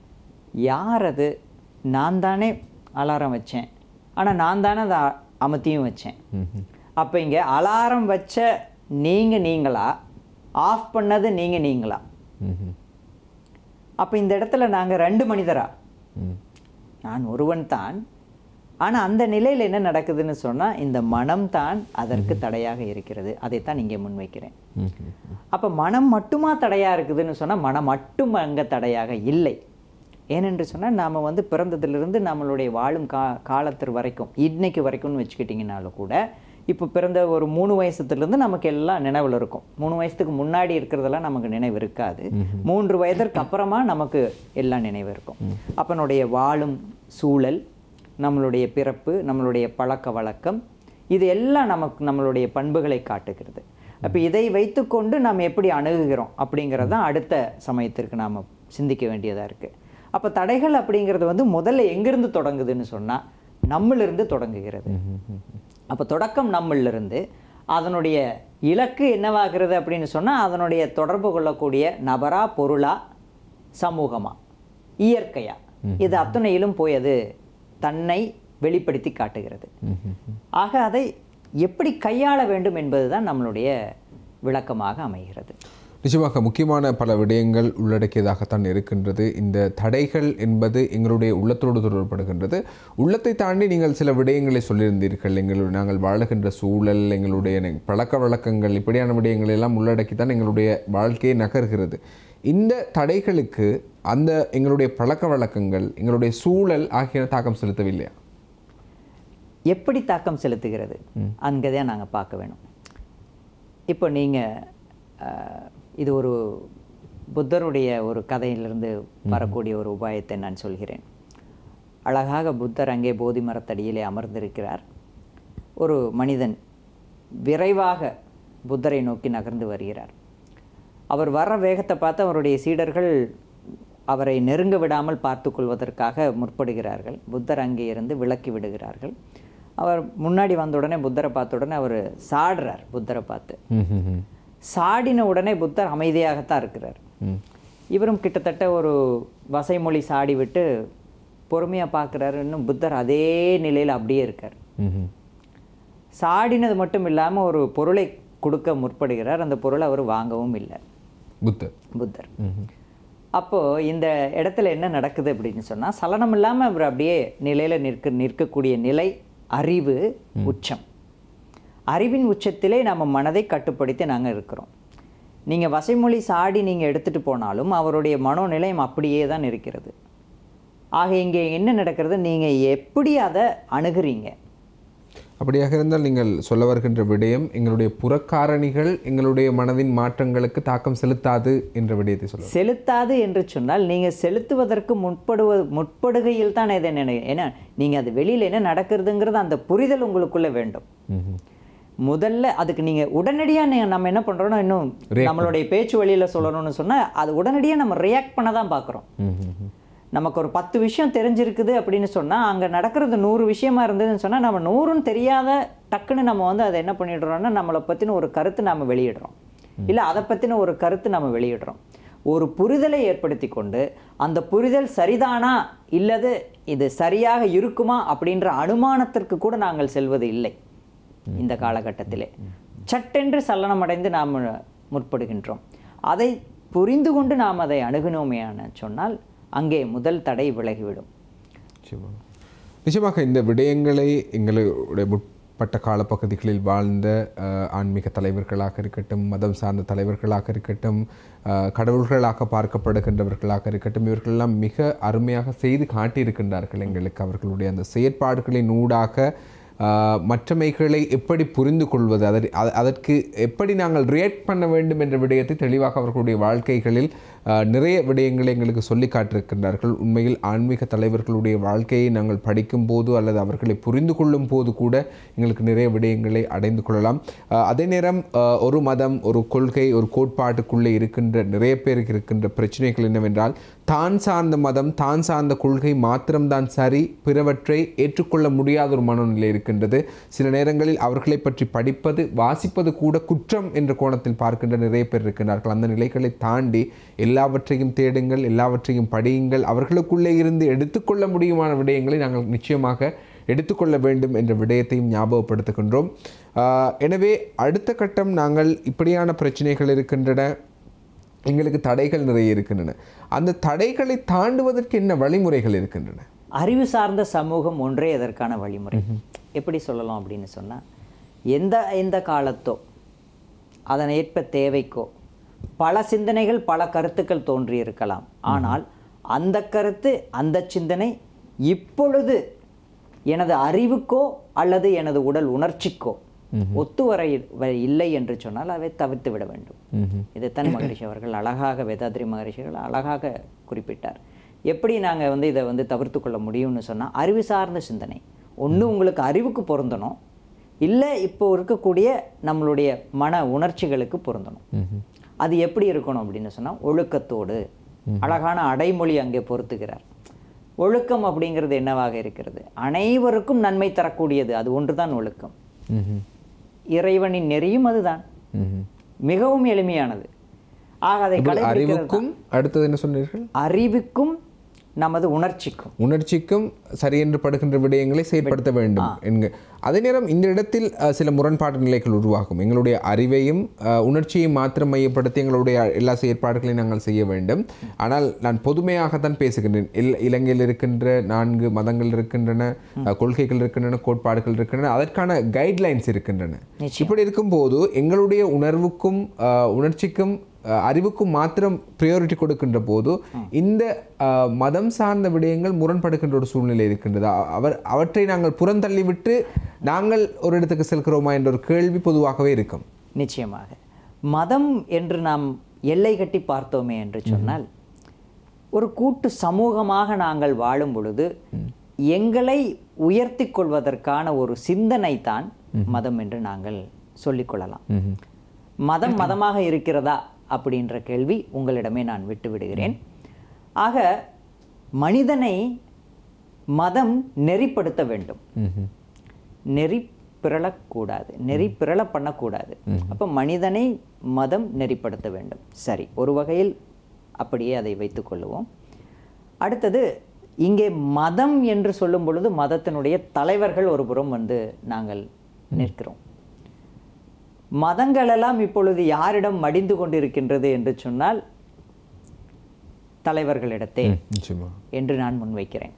யார் அது நான் தானே அலாரம் வச்சேன் ஆனால் நான் தானே அதை அ- அமர்த்தியும் வச்சேன் அப்போ இங்கே அலாரம் வச்ச நீங்கள் நீங்களா ஆஃப் பண்ணது நீங்கள் நீங்களா ம்ஹும். அப்போ இந்த இடத்துல நாங்கள் ரெண்டு மனிதரா ம். நான் ஒருவன் தான் ஆனால் அந்த நிலையில் என்ன நடக்குதுன்னு சொன்னால் இந்த மனம் தான் அதற்கு தடையாக இருக்கிறது அதைத்தான் இங்கே முன்வைக்கிறேன் ம்ஹும். அப்போ மனம் மட்டுமா தடையாக இருக்குதுன்னு சொன்னால் மனம் மட்டும் அங்கே தடையாக இல்லை ஏனென்று சொன்னால் நாம் வந்து பிறந்ததிலிருந்து நம்மளுடைய வாழும் கா காலத்து வரைக்கும் இன்னைக்கு வரைக்கும்னு வச்சுக்கிட்டிங்கனாலும் கூட இப்போ பிறந்த ஒரு மூணு வயசுலேருந்து நமக்கு எல்லாம் நினைவில் இருக்கும் மூணு வயசுக்கு முன்னாடி இருக்கிறதெல்லாம் நமக்கு நினைவு இருக்காது மூன்று வயதிற்கு அப்புறமா நமக்கு எல்லாம் நினைவு இருக்கும் அப்பனுடைய வாழும் சூழல் நம்மளுடைய பிறப்பு நம்மளுடைய பழக்க வழக்கம் இது எல்லாம் நமக்கு நம்மளுடைய பண்புகளை காட்டுகிறது அப்போ இதை வைத்துக்கொண்டு நாம் எப்படி அணுகுகிறோம் அப்படிங்கிறது தான் அடுத்த சமயத்திற்கு நாம் சிந்திக்க வேண்டியதாக இருக்குது அப்போ தடைகள் அப்படிங்கிறது வந்து முதல்ல எங்கிருந்து தொடங்குதுன்னு சொன்னால் நம்மளிருந்து தொடங்குகிறது அப்போ தொடக்கம் நம்மளிருந்து அதனுடைய இலக்கு என்னவாகிறது அப்படின்னு சொன்னால் அதனுடைய தொடர்பு கொள்ளக்கூடிய நபரா பொருளா சமூகமா இயற்கையா இது அத்தனையிலும் போய் அது தன்னை வெளிப்படுத்தி காட்டுகிறது ஆக அதை எப்படி கையாள வேண்டும் என்பதுதான் நம்மளுடைய விளக்கமாக அமைகிறது நிச்சயமாக முக்கியமான பல விடயங்கள் உள்ளடக்கியதாகத்தான் இருக்கின்றது இந்த தடைகள் என்பது எங்களுடைய உள்ளத்தோடு தொடர்படுகின்றது உள்ளத்தை தாண்டி நீங்கள் சில விடயங்களை சொல்லியிருந்தீர்கள் எங்களுடைய நாங்கள் வாழுகின்ற சூழல் எங்களுடைய நெ- பழக்க வழக்கங்கள் இப்படியான விடயங்களை எல்லாம் உள்ளடக்கி தான் எங்களுடைய வாழ்க்கையை நகர்கிறது இந்த தடைகளுக்கு அந்த எங்களுடைய பழக்க வழக்கங்கள் எங்களுடைய சூழல் ஆகியன தாக்கம் செலுத்தவில்லையா எப்படி தாக்கம் செலுத்துகிறது அங்கதான் நாங்கள் பார்க்க வேணும் இப்போ நீங்கள் இது ஒரு புத்தருடைய ஒரு கதையிலிருந்து வரக்கூடிய ஒரு உபாயத்தை நான் சொல்கிறேன் அழகாக புத்தர் அங்கே போதி மரத்தடியிலே அமர்ந்திருக்கிறார் ஒரு மனிதன் விரைவாக புத்தரை நோக்கி நகர்ந்து வருகிறார் அவர் வர்ற வேகத்தை பார்த்து அவருடைய சீடர்கள் அவரை நெருங்க விடாமல் பார்த்து கொள்வதற்காக முற்படுகிறார்கள் புத்தர் அங்கே இருந்து விலக்கி விடுகிறார்கள் அவர் முன்னாடி வந்த உடனே புத்தரை பார்த்த உடனே அவர் சாடுறார் புத்தரை பார்த்து ம், ம், ம். சாடின உடனே புத்தர் அமைதியாகத்தான் இருக்கிறார் ம். இவரும் கிட்டத்தட்ட ஒரு வசைமொழி சாடி விட்டு பொறுமையாக பார்க்குறாரு இன்னும் புத்தர் அதே நிலையில் அப்படியே இருக்கார் ம், ம். சாடினது மட்டும் இல்லாமல் ஒரு பொருளை கொடுக்க முற்படுகிறார் அந்த பொருளை அவர் வாங்கவும் இல்லை புத்தர் புத்தர் ம், ம். அப்போது இந்த இடத்துல என்ன நடக்குது அப்படின்னு சொன்னால் சலனம் இல்லாமல் அவர் அப்படியே நிலையில் நிற்க நிற்கக்கூடிய நிலை அறிவு உச்சம் அறிவின் உச்சத்திலே நம்ம மனதை கட்டுப்படுத்தி நாங்கள் இருக்கிறோம் நீங்கள் வசைமொழி சாடி நீங்கள் எடுத்துகிட்டு போனாலும் அவருடைய மனோநிலையம் அப்படியே தான் இருக்கிறது ஆக இங்கே என்ன நடக்கிறது நீங்கள் எப்படி அதை அணுகுறீங்க அப்படியாக இருந்தால் நீங்கள் சொல்ல வருகின்ற விடயம் எங்களுடைய புறக்காரணிகள் எங்களுடைய மனதின் மாற்றங்களுக்கு தாக்கம் செலுத்தாது என்ற விடயத்தை சொல்ல செலுத்தாது என்று சொன்னால் நீங்கள் செலுத்துவதற்கு முற்படுவ முற்படுகையில் தான் இதை நினை ஏன்னா நீங்கள் அது வெளியில் என்ன நடக்கிறதுங்கிறது அந்த புரிதல் உங்களுக்குள்ளே வேண்டும் ம்ஹும். முதல்ல அதுக்கு நீங்கள் உடனடியாக நம்ம என்ன பண்ணுறோம்னா இன்னும் நம்மளுடைய பேச்சு வழியில் சொல்லணும்னு சொன்னால் அது உடனடியாக நம்ம ரியாக்ட் பண்ண தான் பார்க்குறோம் ம்ஹும். நமக்கு ஒரு பத்து விஷயம் தெரிஞ்சிருக்குது அப்படின்னு சொன்னால் அங்கே நடக்கிறது நூறு விஷயமா இருந்ததுன்னு சொன்னால் நம்ம நூறுன்னு தெரியாத டக்குன்னு நம்ம வந்து அதை என்ன பண்ணிடுறோம்னா நம்மளை பற்றின ஒரு கருத்து நம்ம வெளியிடுறோம் இல்லை அதை பற்றின ஒரு கருத்து நம்ம வெளியிடுறோம் ஒரு புரிதலை ஏற்படுத்தி கொண்டு அந்த புரிதல் சரிதானா இல்லது இது சரியாக இருக்குமா அப்படின்ற அனுமானத்திற்கு கூட நாங்கள் செல்வது இல்லை இந்த காலகட்டத்திலே சட்டென்று சலனமடைந்து நாம் முற்படுகின்றோம் அதை புரிந்து கொண்டு நாம் அதை அணுகினோமேயான சொன்னால் அங்கே முதல் தடை விலகிவிடும் நிச்சயமாக நிச்சயமாக இந்த விடயங்களை எங்களுடைய முற்பட்ட காலப்பகுதிகளில் வாழ்ந்த அஹ், ஆன்மீக தலைவர்களாக இருக்கட்டும் மதம் சார்ந்த தலைவர்களாக இருக்கட்டும் அஹ், கடவுள்களாக பார்க்கப்படுகின்றவர்களாக இருக்கட்டும் இவர்களெல்லாம் மிக அருமையாக செய்து காட்டியிருக்கின்றார்கள் எங்களுக்கு அவர்களுடைய அந்த செயற்பாடுகளின் ஊடாக ஆஹ், மற்றமைகளை எப்படி புரிந்து கொள்வது அதற் அ- அதற்கு எப்படி நாங்கள் ரியாக்ட் பண்ண வேண்டும் என்ற விடயத்தை தெளிவாக அவர்களுடைய வாழ்க்கைகளில் ஆஹ், நிறைய விடயங்களை எங்களுக்கு சொல்லி காட்டிருக்கின்றார்கள் உண்மையில் ஆன்மீக தலைவர்களுடைய வாழ்க்கையை நாங்கள் படிக்கும் போது அல்லது அவர்களை புரிந்து கொள்ளும் போது கூட எங்களுக்கு நிறைய விடயங்களை அடைந்து கொள்ளலாம் ஆஹ், அதே நேரம் ஆஹ், ஒரு மதம் ஒரு கொள்கை ஒரு கோட்பாட்டுக்குள்ளே இருக்கின்ற நிறைய பேருக்கு இருக்கின்ற பிரச்சனைகள் என்னவென்றால் தான் சார்ந்த மதம் தான் சார்ந்த கொள்கை மாத்திரம்தான் சரி பிறவற்றை ஏற்றுக்கொள்ள முடியாத ஒரு மனநிலை இருக்கின்றது சில நேரங்களில் அவர்களை பற்றி படிப்பது வாசிப்பது கூட குற்றம் என்ற கோணத்தில் பார்க்கின்ற நிறைய பேர் இருக்கின்றார்கள் அந்த நிலைகளை தாண்டி எல்லாவற்றையும் தேடுங்கள் எல்லாவற்றையும் படியுங்கள் அவர்களுக்குள்ளே இருந்து எடுத்துக்கொள்ள முடியுமான விடயங்களை நாங்கள் நிச்சயமாக எடுத்துக்கொள்ள வேண்டும் என்ற விடயத்தையும் ஞாபகப்படுத்துகின்றோம் ஆஹ் எனவே அடுத்த கட்டம் நாங்கள் இப்படியான பிரச்சனைகள் இருக்கின்றன எங்களுக்கு தடைகள் நிறைய இருக்கின்றன அந்த தடைகளை தாண்டுவதற்கு என்ன வழிமுறைகள் இருக்கின்றன அறிவு சார்ந்த சமூகம் ஒன்றே அதற்கான வழிமுறை எப்படி சொல்லலாம் அப்படின்னு சொன்னால் எந்த எந்த காலத்தோ அதன் ஏற்ப தேவைக்கோ பல சிந்தனைகள் பல கருத்துக்கள் தோன்றியிருக்கலாம் ஆனால் அந்த கருத்து அந்த சிந்தனை இப்பொழுது எனது அறிவுக்கோ அல்லது எனது உடல் உணர்ச்சிக்கோ ஒத்து வர வ- இல்லை என்று சொன்னால் அதை தவிர்த்து விட வேண்டும் இதைத்தான் மகரிஷி அவர்கள் அழகாக வேதாத்ரி மகரிஷிகள் அழகாக குறிப்பிட்டார் எப்படி நாங்கள் வந்து இதை வந்து தவிர்த்து கொள்ள முடியும்னு சொன்னால் அறிவு சார்ந்த சிந்தனை ஒன்று உங்களுக்கு அறிவுக்கு பொருந்தணும் இல்லை இப்போ இருக்கக்கூடிய நம்மளுடைய மன உணர்ச்சிகளுக்கு பொருந்தணும் அது எப்படி இருக்கணும் அப்படின்னு சொன்னால் ஒழுக்கத்தோடு அழகான அடைமொழி அங்கே பொருத்துகிறார் ஒழுக்கம் அப்படிங்கிறது என்னவாக இருக்கிறது அனைவருக்கும் நன்மை தரக்கூடியது அது ஒன்றுதான் ஒழுக்கம் இறைவனின் நெறியும் அதுதான் மிகவும் எளிமையானது ஆக அதை கடைபிடிக்கிறது அறிவுக்கும் அடுத்தது என்ன சொன்னீர்கள் அறிவுக்கும் நமது உணர்ச்சிக்கும் உணர்ச்சிக்கும் சரியென்று படுகின்ற விடயங்களை செயற்படுத்த வேண்டும் என்க அதே நேரம் இந்த இடத்தில் அஹ், சில முரண்பாட்டு நிலைகள் உருவாகும் எங்களுடைய அறிவையும் அஹ், உணர்ச்சியையும் மாத்திரம் மையப்படுத்தி எங்களுடைய எல்லா செயற்பாடுகளையும் நாங்கள் செய்ய வேண்டும் ஆனால் நான் பொதுமையாகத்தான் பேசுகின்றேன் இல் இலங்கையில் இருக்கின்ற நான்கு மதங்கள் இருக்கின்றன அஹ், கொள்கைகள் இருக்கின்றன கோட்பாடுகள் இருக்கின்றன அதற்கான கைட்லைன்ஸ் இருக்கின்றன இப்படி இருக்கும்போது எங்களுடைய உணர்வுக்கும் அஹ், உணர்ச்சிக்கும் அஹ், அறிவுக்கும் மாத்திரம் ப்ரியாரிட்டி கொடுக்கின்ற போது இந்த அஹ், மதம் சார்ந்த விடயங்கள் முரண்படுகின்ற ஒரு சூழ்நிலை இருக்கின்றது அ- அவர் அவற்றை நாங்கள் புறந்தள்ளிவிட்டு நாங்கள் ஒரு இடத்துக்கு செல்கிறோமா என்ற ஒரு கேள்வி பொதுவாகவே இருக்கும் நிச்சயமாக மதம் என்று நாம் எல்லை கட்டி பார்த்தோமே என்று சொன்னால் ஒரு கூட்டு சமூகமாக நாங்கள் வாழும் பொழுது எங்களை உயர்த்தி கொள்வதற்கான ஒரு சிந்தனை தான் மதம் என்று நாங்கள் சொல்லிக்கொள்ளலாம் மதம் மதமாக இருக்கிறதா அப்படின்ற கேள்வி உங்களிடமே நான் விட்டு விடுகிறேன் ஆக மனிதனை மதம் நெறிப்படுத்த வேண்டும் நெறி பிறழக்கூடாது நெறி பிறழ பண்ணக்கூடாது அப்போ மனிதனை மதம் நெறிப்படுத்த வேண்டும் சரி ஒரு வகையில் அப்படியே அதை வைத்துக்கொள்ளுவோம் அடுத்தது இங்கே மதம் என்று சொல்லும் பொழுது மதத்தினுடைய தலைவர்கள் ஒரு புறம் வந்து நாங்கள் நிற்கிறோம் மதங்களெல்லாம் இப்பொழுது யாரிடம் மடிந்து கொண்டிருக்கின்றது என்று சொன்னால் தலைவர்களிடத்தே நிச்சயமா என்று நான் முன்வைக்கிறேன்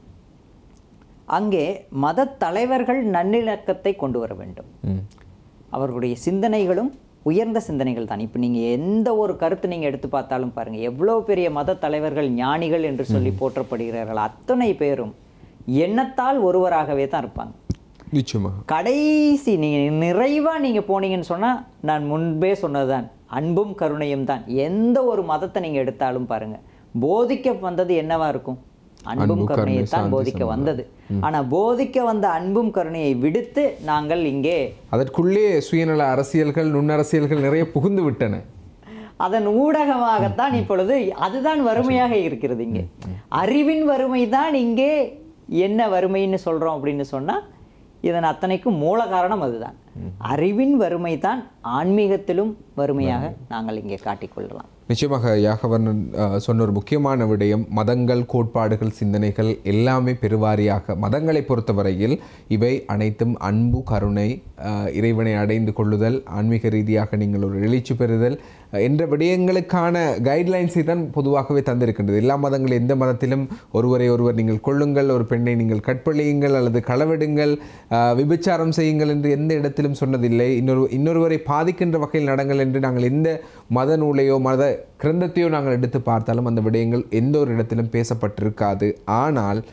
அங்கே மத தலைவர்கள் நல்லிணக்கத்தை கொண்டு வர வேண்டும் ம். அவர்களுடைய சிந்தனைகளும் உயர்ந்த சிந்தனைகள் தான் இப்போ நீங்கள் எந்த ஒரு கருத்து நீங்கள் எடுத்து பார்த்தாலும் பாருங்கள் எவ்வளோ பெரிய மத தலைவர்கள் ஞானிகள் என்று சொல்லி போற்றப்படுகிறார்கள் அத்தனை பேரும் எண்ணத்தால் ஒருவராகவே தான் இருப்பாங்க நிச்சயமாக கடைசி நீங்கள் நிறைவாக நீங்கள் போனீங்கன்னு சொன்னால் நான் முன்பே சொன்னதுதான் அன்பும் கருணையும் தான் எந்த ஒரு மதத்தை நீங்கள் எடுத்தாலும் பாருங்க போதிக்க வந்தது என்னவா இருக்கும் அன்பும் அன்பு, கருணையை கருணை, தான் சாந்தி, போதிக்க சமாதானம். வந்தது ஆனா போதிக்க வந்த அன்பும் கருணையை விடுத்து நாங்கள் இங்கே அதற்குள்ளே சுயநல அரசியல்கள் நுண்ணரசியல்கள் நிறைய புகுந்து விட்டன அதன் ஊடகமாகத்தான் இப்பொழுது அதுதான் வறுமையாக இருக்கிறது இங்கே அறிவின் வறுமை தான் இங்கே என்ன வறுமைன்னு சொல்றோம் அப்படின்னு சொன்னா இதன் அத்தனைக்கும் மூல காரணம் அதுதான் அறிவின் வறுமை தான் ஆன்மீகத்திலும் வறுமையாக நாங்கள் இங்கே காட்டிக்கொள்ளலாம் நிச்சயமாக யாகவர்ணன் அஹ், சொன்ன ஒரு முக்கியமான விடயம் மதங்கள் கோட்பாடுகள் சிந்தனைகள் எல்லாமே பெருவாரியாக மதங்களை பொறுத்தவரையில் இவை அனைத்தும் அன்பு கருணை அஹ், இறைவனை அடைந்து கொள்ளுதல் ஆன்மீக ரீதியாக நீங்கள் ஒரு எழுச்சி பெறுதல் அஹ், என்ற விடயங்களுக்கான கைட்லைன்ஸை தான் பொதுவாகவே தந்திருக்கின்றது எல்லா மதங்கள் எந்த மதத்திலும் ஒருவரை ஒருவர் நீங்கள் கொள்ளுங்கள் ஒரு பெண்ணை நீங்கள் கற்பழியுங்கள் அல்லது களவெடுங்கள் அஹ், விபச்சாரம் செய்யுங்கள் என்று எந்த இடத்திலும் சொன்னதில்லை இன்னொரு இன்னொருவரை பாதிக்கின்ற வகையில் நடங்கள் என்று நாங்கள் எந்த மத நூலையோ மத கிரந்தத்தையோ நாங்கள் எடுத்து பார்த்தாலும் அந்த விடயங்கள் எந்த ஒரு இடத்திலும் பேசப்பட்டிருக்காது ஆனால்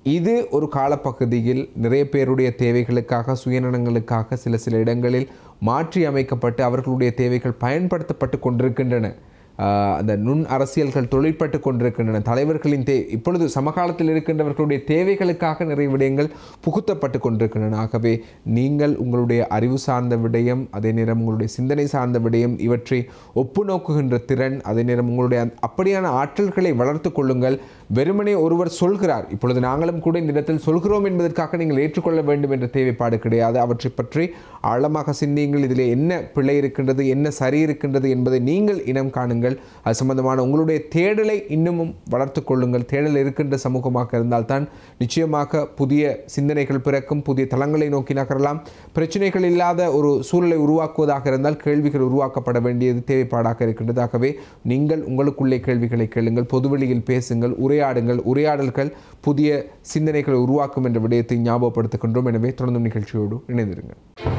இது ஒரு காலப்பகுதியில் நிறைய பேருடைய தேவைகளுக்காக சுயநலங்களுக்காக சில சில இடங்களில் மாற்றி அமைக்கப்பட்டு அவர்களுடைய தேவைகள் பயன்படுத்தப்பட்டு கொண்டிருக்கின்றன ஆஹ் அந்த நுண் அரசியல்கள் தொழிற்பட்டு கொண்டிருக்கின்றன தலைவர்களின் தே இப்பொழுது சமகாலத்தில் இருக்கின்றவர்களுடைய தேவைகளுக்காக நிறைய விடயங்கள் புகுத்தப்பட்டு கொண்டிருக்கின்றன ஆகவே நீங்கள் உங்களுடைய அறிவு சார்ந்த விடயம் அதே நேரம் உங்களுடைய சிந்தனை சார்ந்த விடயம் இவற்றை ஒப்புநோக்குகின்ற திறன் அதே நேரம் உங்களுடைய அந்த- அப்படியான ஆற்றல்களை வளர்த்து கொள்ளுங்கள் வெறுமனே ஒருவர் சொல்கிறார் இப்பொழுது நாங்களும் கூட இந்த இடத்தில் சொல்கிறோம் என்பதற்காக நீங்கள் ஏற்றுக்கொள்ள வேண்டும் என்ற தேவைப்பாடு கிடையாது அவற்றை பற்றி ஆழமாக சிந்தியுங்கள் இதில் என்ன பிழை இருக்கின்றது என்ன சரி இருக்கின்றது என்பதை நீங்கள் இனம் காணுங்கள் அது சம்பந்தமான உங்களுடைய தேடலை இன்னமும் வளர்த்து கொள்ளுங்கள் தேடல் இருக்கின்ற சமூகமாக இருந்தால்தான் நிச்சயமாக புதிய சிந்தனைகள் பிறக்கும் புதிய தளங்களை நோக்கி நகரலாம் பிரச்சனைகள் இல்லாத ஒரு சூழலை உருவாக்குவதாக இருந்தால் கேள்விகள் உருவாக்கப்பட வேண்டியது தேவைப்பாடாக இருக்கின்றது ஆகவே நீங்கள் உங்களுக்குள்ளே கேள்விகளை கேளுங்கள் பொதுவெளியில் பேசுங்கள் உரையாடுங்கள் உரையாடல்கள் புதிய சிந்தனைகளை உருவாக்கும் என்ற விடயத்தை ஞாபகப்படுத்துகின்றோம் எனவே தொடர்ந்து நிகழ்ச்சியோடு இணைந்திருங்கள்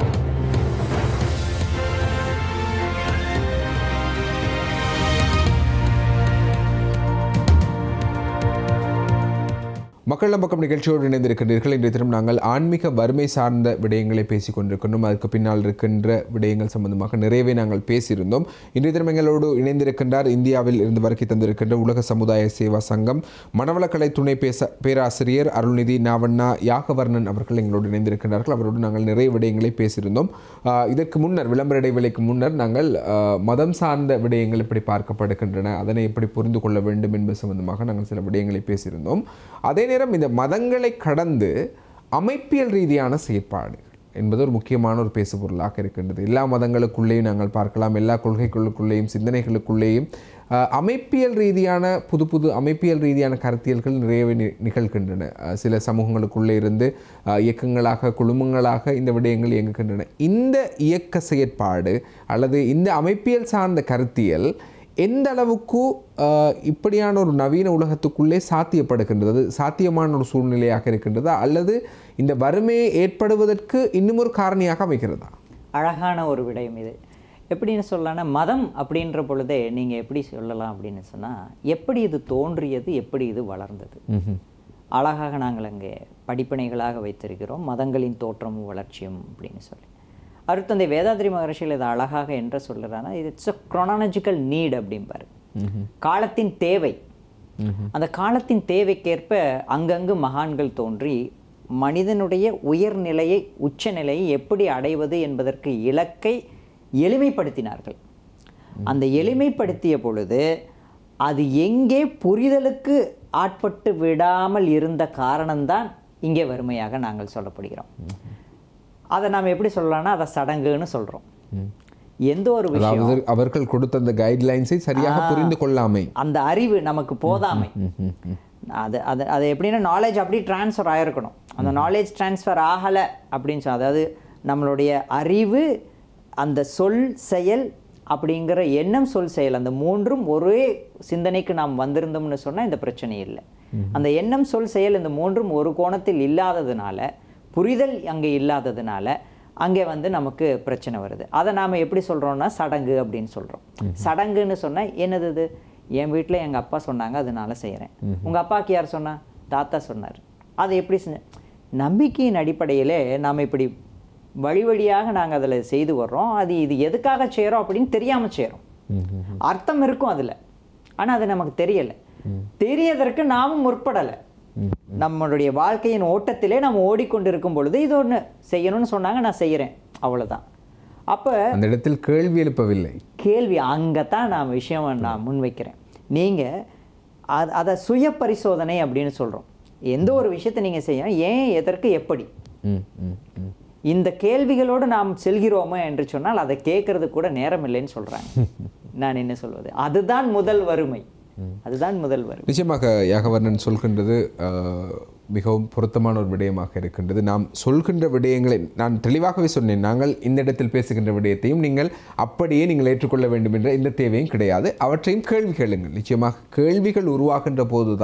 மக்கள் பக்கம் நிகழ்ச்சியோடு இணைந்திருக்கின்றீர்கள் இன்றைய தினம் நாங்கள் ஆன்மீக வறுமை சார்ந்த விடயங்களை பேசிக் கொண்டிருக்கின்றோம் அதுக்கு பின்னால் இருக்கின்ற விடயங்கள் சம்பந்தமாக நிறையவே நாங்கள் பேசியிருந்தோம் இன்றைய தினம் எங்களோடு இணைந்திருக்கின்றார் இந்தியாவில் இருந்து வருகை தந்திருக்கின்ற உலக சமுதாய சேவா சங்கம் மனவளக்கலை துணை பேச பேராசிரியர் அருள்நிதி நாவண்ணா யாகவர்ணன் அவர்கள் எங்களோடு இணைந்திருக்கின்றார்கள் அவரோடு நாங்கள் நிறைய விடயங்களை பேசியிருந்தோம் ஆஹ் இதற்கு முன்னர் விளம்பர இடைவேளைக்கு முன்னர் நாங்கள் ஆஹ் மதம் சார்ந்த விடயங்கள் எப்படி பார்க்கப்படுகின்றன அதனை எப்படி புரிந்து கொள்ள வேண்டும் என்பது சம்பந்தமாக நாங்கள் சில விடயங்களை பேசியிருந்தோம் அதே நேரம் இந்த மதங்களை கடந்து அமைப்பியல் ரீதியான செயற்பாடு என்பது ஒரு முக்கியமான ஒரு பேசுபொருளாக இருக்கின்றது எல்லா மதங்களுக்குள்ளேயும் நாங்கள் பார்க்கலாம் எல்லா கொள்கைகளுக்குள்ளேயும் சிந்தனைகளுக்குள்ளேயும் ஆஹ், அமைப்பியல் ரீதியான புது புது அமைப்பியல் ரீதியான கருத்தியல்கள் நிறையவே நி- நிகழ்கின்றன ஆஹ், சில சமூகங்களுக்குள்ளே இருந்து ஆஹ், இயக்கங்களாக குழுமங்களாக இந்த விடயங்கள் இயங்குகின்றன இந்த இயக்க செயற்பாடு அல்லது இந்த அமைப்பியல் சார்ந்த கருத்தியல் எந்த அளவுக்கு ஆஹ், இப்படியான ஒரு நவீன உலகத்துக்குள்ளே சாத்தியப்படுகின்றது அது சாத்தியமான ஒரு சூழ்நிலையாக இருக்கின்றதா அல்லது இந்த வறுமையை ஏற்படுவதற்கு இன்னும் ஒரு காரணியாக அமைக்கிறதா அழகான ஒரு விடயம் இது எப்படின்னு சொல்லலாம்னா மதம் அப்படின்ற பொழுதே நீங்கள் எப்படி சொல்லலாம் அப்படின்னு சொன்னால் எப்படி இது தோன்றியது எப்படி இது வளர்ந்தது அழகாக நாங்கள் அங்கே படிப்பினைகளாக வைத்திருக்கிறோம் மதங்களின் தோற்றமும் வளர்ச்சியும் அப்படின்னு சொல்லி அருத்தந்தை வேதாத்ரி மகர்ஷியில் இதை அழகாக என்ன சொல்கிறான்னா இது இட்ஸ் அ க்ரொனாலஜிக்கல் நீட் அப்படிம்பாரு காலத்தின் தேவை அந்த காலத்தின் தேவைக்கேற்ப அங்கங்கு மகான்கள் தோன்றி மனிதனுடைய உயர்நிலையை உச்சநிலையை எப்படி அடைவது என்பதற்கு இலக்கை எளிமைப்படுத்தினார்கள் அந்த எளிமைப்படுத்திய பொழுது அது எங்கே புரிதலுக்கு ஆட்பட்டு விடாமல் இருந்த காரணம்தான் இங்கே வறுமையாக நாங்கள் சொல்லப்படுகிறோம் அதை நாம் எப்படி சொல்லலாம்னா அதை சடங்குன்னு சொல்கிறோம் எந்த ஒரு விஷயம் அதாவது அவர்கள் கொடுத்த அந்த கைட்லைன்ஸை சரியாக புரிந்து கொள்ளாமை அந்த அறிவு நமக்கு போதாமை அது அது அது எப்படின்னா நாலேஜ் அப்படி ட்ரான்ஸ்ஃபர் ஆகிருக்கணும் அந்த நாலேஜ் ட்ரான்ஸ்ஃபர் ஆகலை அப்படின்னு சொல் அதாவது நம்மளுடைய அறிவு அந்த சொல் செயல் அப்படிங்கிற எண்ணம் சொல் செயல் அந்த மூன்றும் ஒரே சிந்தனைக்கு நாம் வந்திருந்தோம்னு சொன்னால் இந்த பிரச்சனை இல்லை அந்த எண்ணம் சொல் செயல் இந்த மூன்றும் ஒரு கோணத்தில் இல்லாததுனால புரிதல் அங்கே இல்லாததுனால அங்கே வந்து நமக்கு பிரச்சனை வருது அதை நாம் எப்படி சொல்கிறோம்னா சடங்கு அப்படின்னு சொல்கிறோம் சடங்குன்னு சொன்னால் என்னது இது என் வீட்டில் எங்கள் அப்பா சொன்னாங்க அதனால செய்கிறேன் உங்கள் அப்பாவுக்கு யார் சொன்னா தாத்தா சொன்னார் அதை எப்படி செஞ்ச நம்பிக்கையின் அடிப்படையிலே நாம் இப்படி வழி வழியாக நாங்கள் அதில் செய்து வர்றோம் அது இது எதுக்காக செய்கிறோம் அப்படின்னு தெரியாமல் செய்கிறோம் அர்த்தம் இருக்கும் அதில் ஆனால் அது நமக்கு தெரியலை தெரியதற்கு நாமும் முற்படலை நம்மளுடைய வாழ்க்கையின் ஓட்டத்திலே நம்ம ஓடிக்கொண்டிருக்கும் பொழுது இது ஒன்று செய்யணும்னு சொன்னாங்க நான் செய்கிறேன் அவ்வளவுதான் அப்போ அந்த இடத்தில் கேள்வி எழுப்பவில்லை கேள்வி அங்கே தான் நான் விஷயம் நான் முன்வைக்கிறேன் நீங்கள் அது அதை சுய பரிசோதனை அப்படின்னு சொல்கிறோம் எந்த ஒரு விஷயத்தை நீங்கள் செய்ய ஏன் எதற்கு எப்படி ம், ம், ம். இந்த கேள்விகளோடு நாம் செல்கிறோமா என்று சொன்னால் அதை கேட்கறது கூட நேரம் இல்லைன்னு சொல்கிறாங்க நான் என்ன சொல்வது அதுதான் முதல் வறுமை அதுதான் முதல் வறுமை நிச்சயமாக யாகவர்ணன் சொல்கின்றது ஆஹ், மிகவும் பொருத்தமான ஒரு விடயமாக இருக்கின்றது நாம் சொல்கின்ற விடயங்களை நான் தெளிவாகவே சொன்னேன் நாங்கள் இந்த இடத்தில் பேசுகின்ற விடயத்தையும் நீங்கள் அப்படியே நீங்கள் ஏற்றுக்கொள்ள வேண்டும் என்ற எந்த தேவையும் கிடையாது அவற்றையும் கேள்வி கேளுங்கள் நிச்சயமாக கேள்விகள் உருவாகின்ற போதுதான்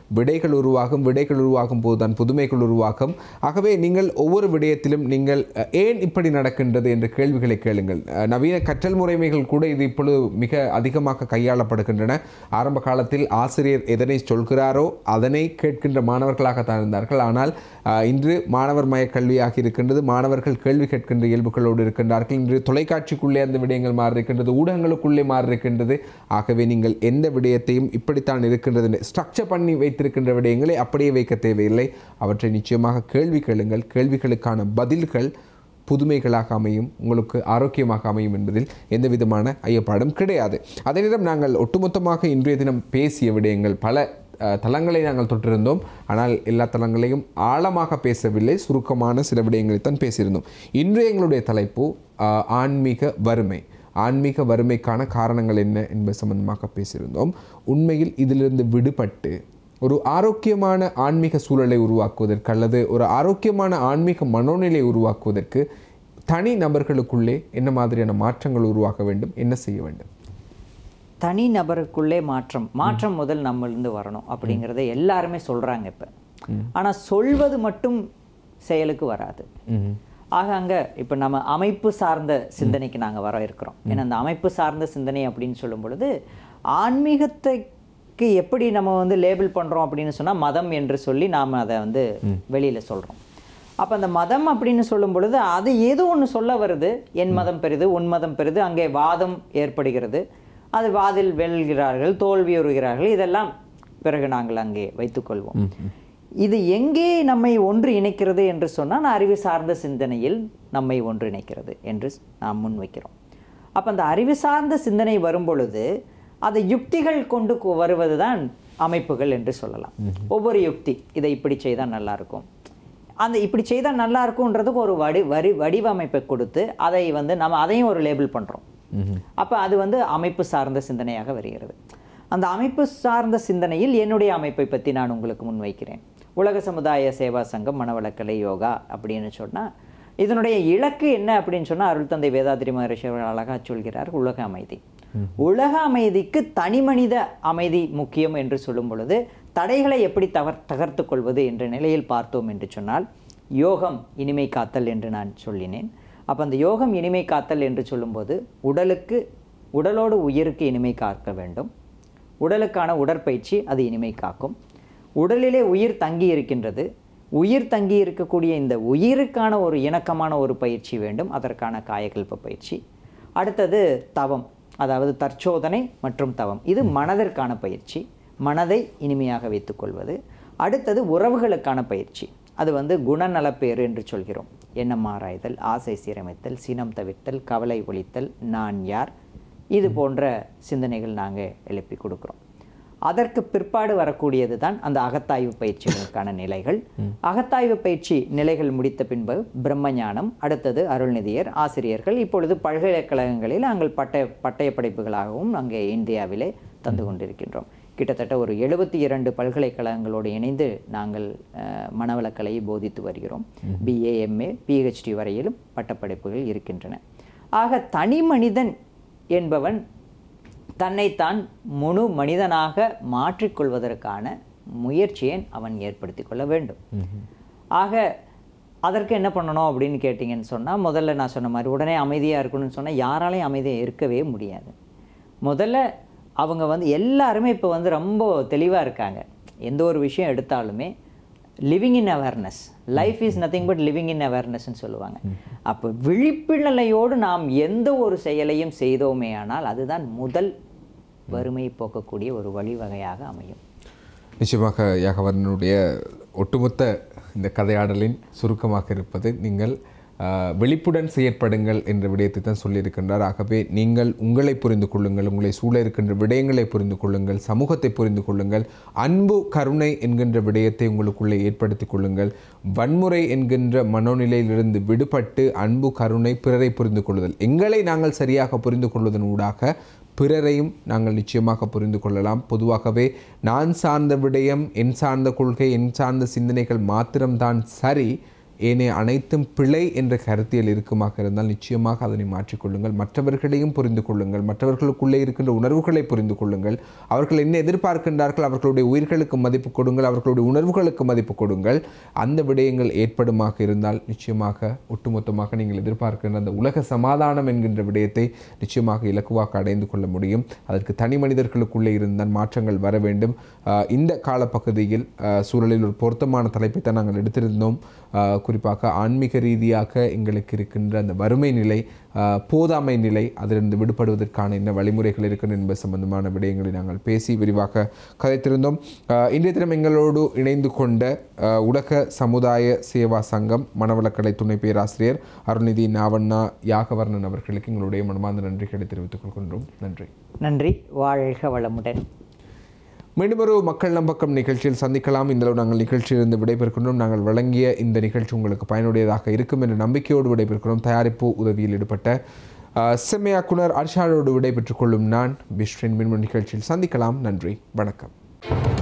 விடைகள் உருவாகும் விடைகள் உருவாகும் போது தான் புதுமைகள் உருவாகும் ஆகவே நீங்கள் ஒவ்வொரு விடயத்திலும் நீங்கள் அஹ், ஏன் இப்படி நடக்கின்றது என்ற கேள்விகளை கேளுங்கள் அஹ், நவீன கற்றல் முறைமைகள் கூட இது இப்பொழுது மிக அதிகமாக கையாளப்படுகின்றன ஆரம்ப காலத்தில் ஆசிரியர் எதனை சொல்கிறாரோ அதனை கேட்கின்ற மாணவர்களாகத்தான் இருந்தார்கள் ஆனால் அஹ், இன்று மாணவர் மய கல்வியாக இருக்கின்றது மாணவர்கள் கேள்வி கேட்கின்ற இயல்புகளோடு இருக்கின்றார்கள் இன்று தொலைக்காட்சிக்குள்ளே அந்த விடயங்கள் மாறி இருக்கின்றது ஊடகங்களுக்குள்ளே மாறி இருக்கின்றது ஆகவே நீங்கள் எந்த விடயத்தையும் இப்படித்தான் இருக்கின்றது ஸ்ட்ரக்சர் பண்ணி வைத்திருக்கின்ற விடயங்களை அப்படியே வைக்க தேவையில்லை அவற்றை நிச்சயமாக கேள்வி கேளுங்கள் கேள்விகளுக்கான பதில்கள் புதுமைகளாக அமையும் உங்களுக்கு ஆரோக்கியமாக அமையும் என்பதில் எந்த விதமான ஐயப்பாடும் கிடையாது அதே நேரம் நாங்கள் ஒட்டுமொத்தமாக இன்றைய தினம் பேசிய விடயங்கள் பல அஹ், தளங்களை நாங்கள் தொட்டிருந்தோம் ஆனால் எல்லா தளங்களையும் ஆழமாக பேசவில்லை சுருக்கமான சில விடயங்களைத்தான் பேசியிருந்தோம் இன்றைய எங்களுடைய தலைப்பு அஹ், ஆன்மீக வறுமை ஆன்மீக வறுமைக்கான காரணங்கள் என்ன என்பது சம்பந்தமாக பேசியிருந்தோம் உண்மையில் இதிலிருந்து விடுபட்டு ஒரு ஆரோக்கியமான ஆன்மீக சூழலை உருவாக்குவதற்கு அல்லது ஒரு ஆரோக்கியமான ஆன்மீக மனோநிலை உருவாக்குவதற்கு தனி நபர்களுக்குள்ளே என்ன மாதிரியான மாற்றங்கள் உருவாக்க வேண்டும் என்ன செய்ய வேண்டும் தனி நபருக்குள்ளே மாற்றம் மாற்றம் முதல் நம்மளிருந்து வரணும் அப்படிங்கிறத எல்லாருமே சொல்றாங்க இப்ப ஆனா சொல்வது மட்டும் செயலுக்கு வராது ஆக அங்க இப்ப நம்ம அமைப்பு சார்ந்த சிந்தனைக்கு நாங்க வர இருக்கிறோம் ஏன்னா அந்த அமைப்பு சார்ந்த சிந்தனை அப்படின்னு சொல்லும் பொழுது ஆன்மீகத்துக்கு எப்படி நம்ம வந்து லேபிள் பண்றோம் அப்படின்னு சொன்னா மதம் என்று சொல்லி நாம அதை வந்து வெளியில சொல்றோம் அப்ப அந்த மதம் அப்படின்னு சொல்லும் பொழுது அது ஏதோ ஒண்ணு சொல்ல வருது என் மதம் பெரிது உன் மதம் பெரிது அங்கே வாதம் ஏற்படுகிறது அது வாதில் வெல்கிறார்கள் தோல்வியுறுகிறார்கள் இதெல்லாம் பிறகு நாங்கள் அங்கே வைத்துக்கொள்வோம் இது எங்கே நம்மை ஒன்று இணைக்கிறது என்று சொன்னால் அறிவு சார்ந்த சிந்தனையில் நம்மை ஒன்று இணைக்கிறது என்று நாம் முன்வைக்கிறோம் அப்போ அந்த அறிவு சார்ந்த சிந்தனை வரும் பொழுது அதை யுக்திகள் கொண்டு கு- வருவதுதான் அமைப்புகள் என்று சொல்லலாம் ஒவ்வொரு யுக்தி இதை இப்படி செய்தால் நல்லா இருக்கும் அந்த இப்படி செய்தால் நல்லா இருக்கும்ன்றதுக்கு ஒரு வடி வரி வடிவமைப்பை கொடுத்து அதை வந்து நம்ம அதையும் ஒரு லேபிள் பண்ணுறோம் அப்போ அது வந்து அமைப்பு சார்ந்த சிந்தனையாக வருகிறது அந்த அமைப்பு சார்ந்த சிந்தனையில் என்னுடைய அமைப்பை பற்றி நான் உங்களுக்கு முன்வைக்கிறேன் உலக சமுதாய சேவா சங்கம் மனவளக்கலை யோகா அப்படின்னு சொன்னால் இதனுடைய இலக்கு என்ன அப்படின்னு சொன்னால் அருள் தந்தை வேதாதிரி மகரிஷி அவர்கள் அழகாக சொல்கிறார் உலக அமைதி உலக அமைதிக்கு தனிமனித அமைதி முக்கியம் என்று சொல்லும் பொழுது தடைகளை எப்படி தகர் தகர்த்து கொள்வது என்ற நிலையில் பார்த்தோம் என்று சொன்னால் யோகம் இனிமை காத்தல் என்று நான் சொல்லினேன் அப்போ அந்த யோகம் இனிமை காத்தல் என்று சொல்லும்போது உடலுக்கு உடலோடு உயிருக்கு இனிமை காக்க வேண்டும் உடலுக்கான உடற்பயிற்சி அது இனிமை காக்கும் உடலிலே உயிர் தங்கி இருக்கின்றது உயிர் தங்கி இருக்கக்கூடிய இந்த உயிருக்கான ஒரு இணக்கமான ஒரு பயிற்சி வேண்டும் அதற்கான காயகல்ப பயிற்சி அடுத்தது தவம் அதாவது தற்சோதனை மற்றும் தவம் இது மனதிற்கான பயிற்சி மனதை இனிமையாக வைத்துக்கொள்வது அடுத்தது உறவுகளுக்கான பயிற்சி அது வந்து குணநலப்பேறு என்று சொல்கிறோம் எண்ணம் ஆராய்தல் ஆசை சீரமைத்தல் சினம் தவிர்த்தல் கவலை ஒழித்தல் நான் யார் இது போன்ற சிந்தனைகள் நாங்கள் எழுப்பி கொடுக்குறோம் அதற்கு பிற்பாடு வரக்கூடியது தான் அந்த அகத்தாய்வு பயிற்சிகளுக்கான நிலைகள் அகத்தாய்வு பயிற்சி நிலைகள் முடித்த பின்பு பிரம்மஞானம் அடுத்தது அருள்நிதியர் ஆசிரியர்கள் இப்பொழுது பல்கலைக்கழகங்களில் நாங்கள் பட்டய பட்டய படிப்புகளாகவும் அங்கே இந்தியாவிலே தந்து கொண்டிருக்கின்றோம் கிட்டத்தட்ட ஒரு எழுபத்தி இரண்டு பல்கலைக்கழகங்களோடு இணைந்து நாங்கள் அஹ், மனவளக்கலையை போதித்து வருகிறோம் பிஏ எம்ஏ பிஹெச்டி வரையிலும் பட்டப்படிப்புகள் இருக்கின்றன ஆக தனி மனிதன் என்பவன் தன்னைத்தான் முழு மனிதனாக மாற்றிக்கொள்வதற்கான முயற்சியை அவன் ஏற்படுத்தி கொள்ள வேண்டும் ஆக அதற்கு என்ன பண்ணணும் அப்படின்னு கேட்டிங்கன்னு சொன்னால் முதல்ல நான் சொன்ன மாதிரி உடனே அமைதியாக இருக்கணும்னு சொன்னால் யாராலையும் அமைதியாக இருக்கவே முடியாது முதல்ல அவங்க வந்து எல்லாருமே இப்போ வந்து ரொம்ப தெளிவாக இருக்காங்க எந்த ஒரு விஷயம் எடுத்தாலுமே living in awareness life is nothing but living in அவேர்னஸ்ன்னு சொல்லுவாங்க அப்போ விழிப்புநிலையோடு நாம் எந்த ஒரு செயலையும் செய்தோமே ஆனால் அதுதான் முதல் வறுமை போக்கக்கூடிய ஒரு வழிவகையாக அமையும் நிச்சயமாக யாகவரனுடைய ஒட்டுமொத்த இந்த கதையாடலின் சுருக்கமாக இருப்பது நீங்கள் ஆஹ், விழிப்புடன் செயற்படுங்கள் என்ற விடயத்தை தான் சொல்லியிருக்கின்றார் ஆகவே நீங்கள் உங்களை புரிந்து கொள்ளுங்கள் உங்களை சூழ இருக்கின்ற விடயங்களை புரிந்து கொள்ளுங்கள் சமூகத்தை புரிந்து கொள்ளுங்கள் அன்பு கருணை என்கின்ற விடயத்தை உங்களுக்குள்ளே ஏற்படுத்திக் கொள்ளுங்கள் வன்முறை என்கின்ற மனோநிலையிலிருந்து விடுபட்டு அன்பு கருணை பிறரை புரிந்து கொள்ளுதல் எங்களை நாங்கள் சரியாக புரிந்து கொள்வதன் ஊடாக பிறரையும் நாங்கள் நிச்சயமாக புரிந்து கொள்ளலாம் பொதுவாகவே நான் சார்ந்த விடயம் என் சார்ந்த கொள்கை என் சார்ந்த சிந்தனைகள் மாத்திரம்தான் சரி ஏனைய அனைத்தும் பிழை என்ற கருத்தியல் இருக்குமாக இருந்தால் நிச்சயமாக அதனை மாற்றிக்கொள்ளுங்கள் மற்றவர்களையும் புரிந்து கொள்ளுங்கள் மற்றவர்களுக்குள்ளே இருக்கின்ற உணர்வுகளை புரிந்து கொள்ளுங்கள் அவர்கள் என்ன எதிர்பார்க்கின்றார்கள் அவர்களுடைய உயிர்களுக்கு மதிப்பு கொடுங்கள் அவர்களுடைய உணர்வுகளுக்கு மதிப்பு கொடுங்கள் அந்த விடயங்கள் ஏற்படுமாக இருந்தால் நிச்சயமாக ஒட்டுமொத்தமாக நீங்கள் எதிர்பார்க்கின்ற அந்த உலக சமாதானம் என்கின்ற விடயத்தை நிச்சயமாக இலக்குவாக அடைந்து கொள்ள முடியும் அதற்கு தனி மனிதர்களுக்குள்ளே இருந்தால் மாற்றங்கள் வர வேண்டும் ஆஹ் இந்த காலப்பகுதியில் ஆஹ் சூழலில் ஒரு பொருத்தமான தலைப்பை தான் நாங்கள் எடுத்திருந்தோம் ஆஹ் குறிப்பாக ஆன்மீக ரீதியாக எங்களுக்கு இருக்கின்ற அந்த வறுமை நிலை ஆஹ் போதாமை நிலை அதிலிருந்து விடுபடுவதற்கான என்ன வழிமுறைகள் இருக்கின்றன என்பது சம்பந்தமான விடயங்களை நாங்கள் பேசி விரிவாக கதைத்திருந்தோம் ஆஹ் இன்றைய தினம் எங்களோடு இணைந்து கொண்ட ஆஹ் உலக சமுதாய சேவா சங்கம் மனவளக்கலை துணை பேராசிரியர் அருள்நிதி நாவண்ணா யாகவர்ணன் அவர்களுக்கு எங்களுடைய மனமார்ந்த நன்றிகளை தெரிவித்துக் கொள்கின்றோம் நன்றி நன்றி வாழ்க வளமுடன் மீண்டும் ஒரு மக்கள் நம்பக்கம் நிகழ்ச்சியில் சந்திக்கலாம் இந்த அளவு நாங்கள் நிகழ்ச்சியிலிருந்து விடைபெறுகின்றோம் நாங்கள் வழங்கிய இந்த நிகழ்ச்சி உங்களுக்கு பயனுடையதாக இருக்கும் என்ற நம்பிக்கையோடு விடைபெறுகிறோம் தயாரிப்பு உதவியில் ஈடுபட்ட அஹ், செம்மையாக்குனர் அர்ஷாடோடு விடைபெற்றுக் கொள்ளும் நான் பிஸ்ரின் மின்மன் நிகழ்ச்சியில் சந்திக்கலாம் நன்றி வணக்கம்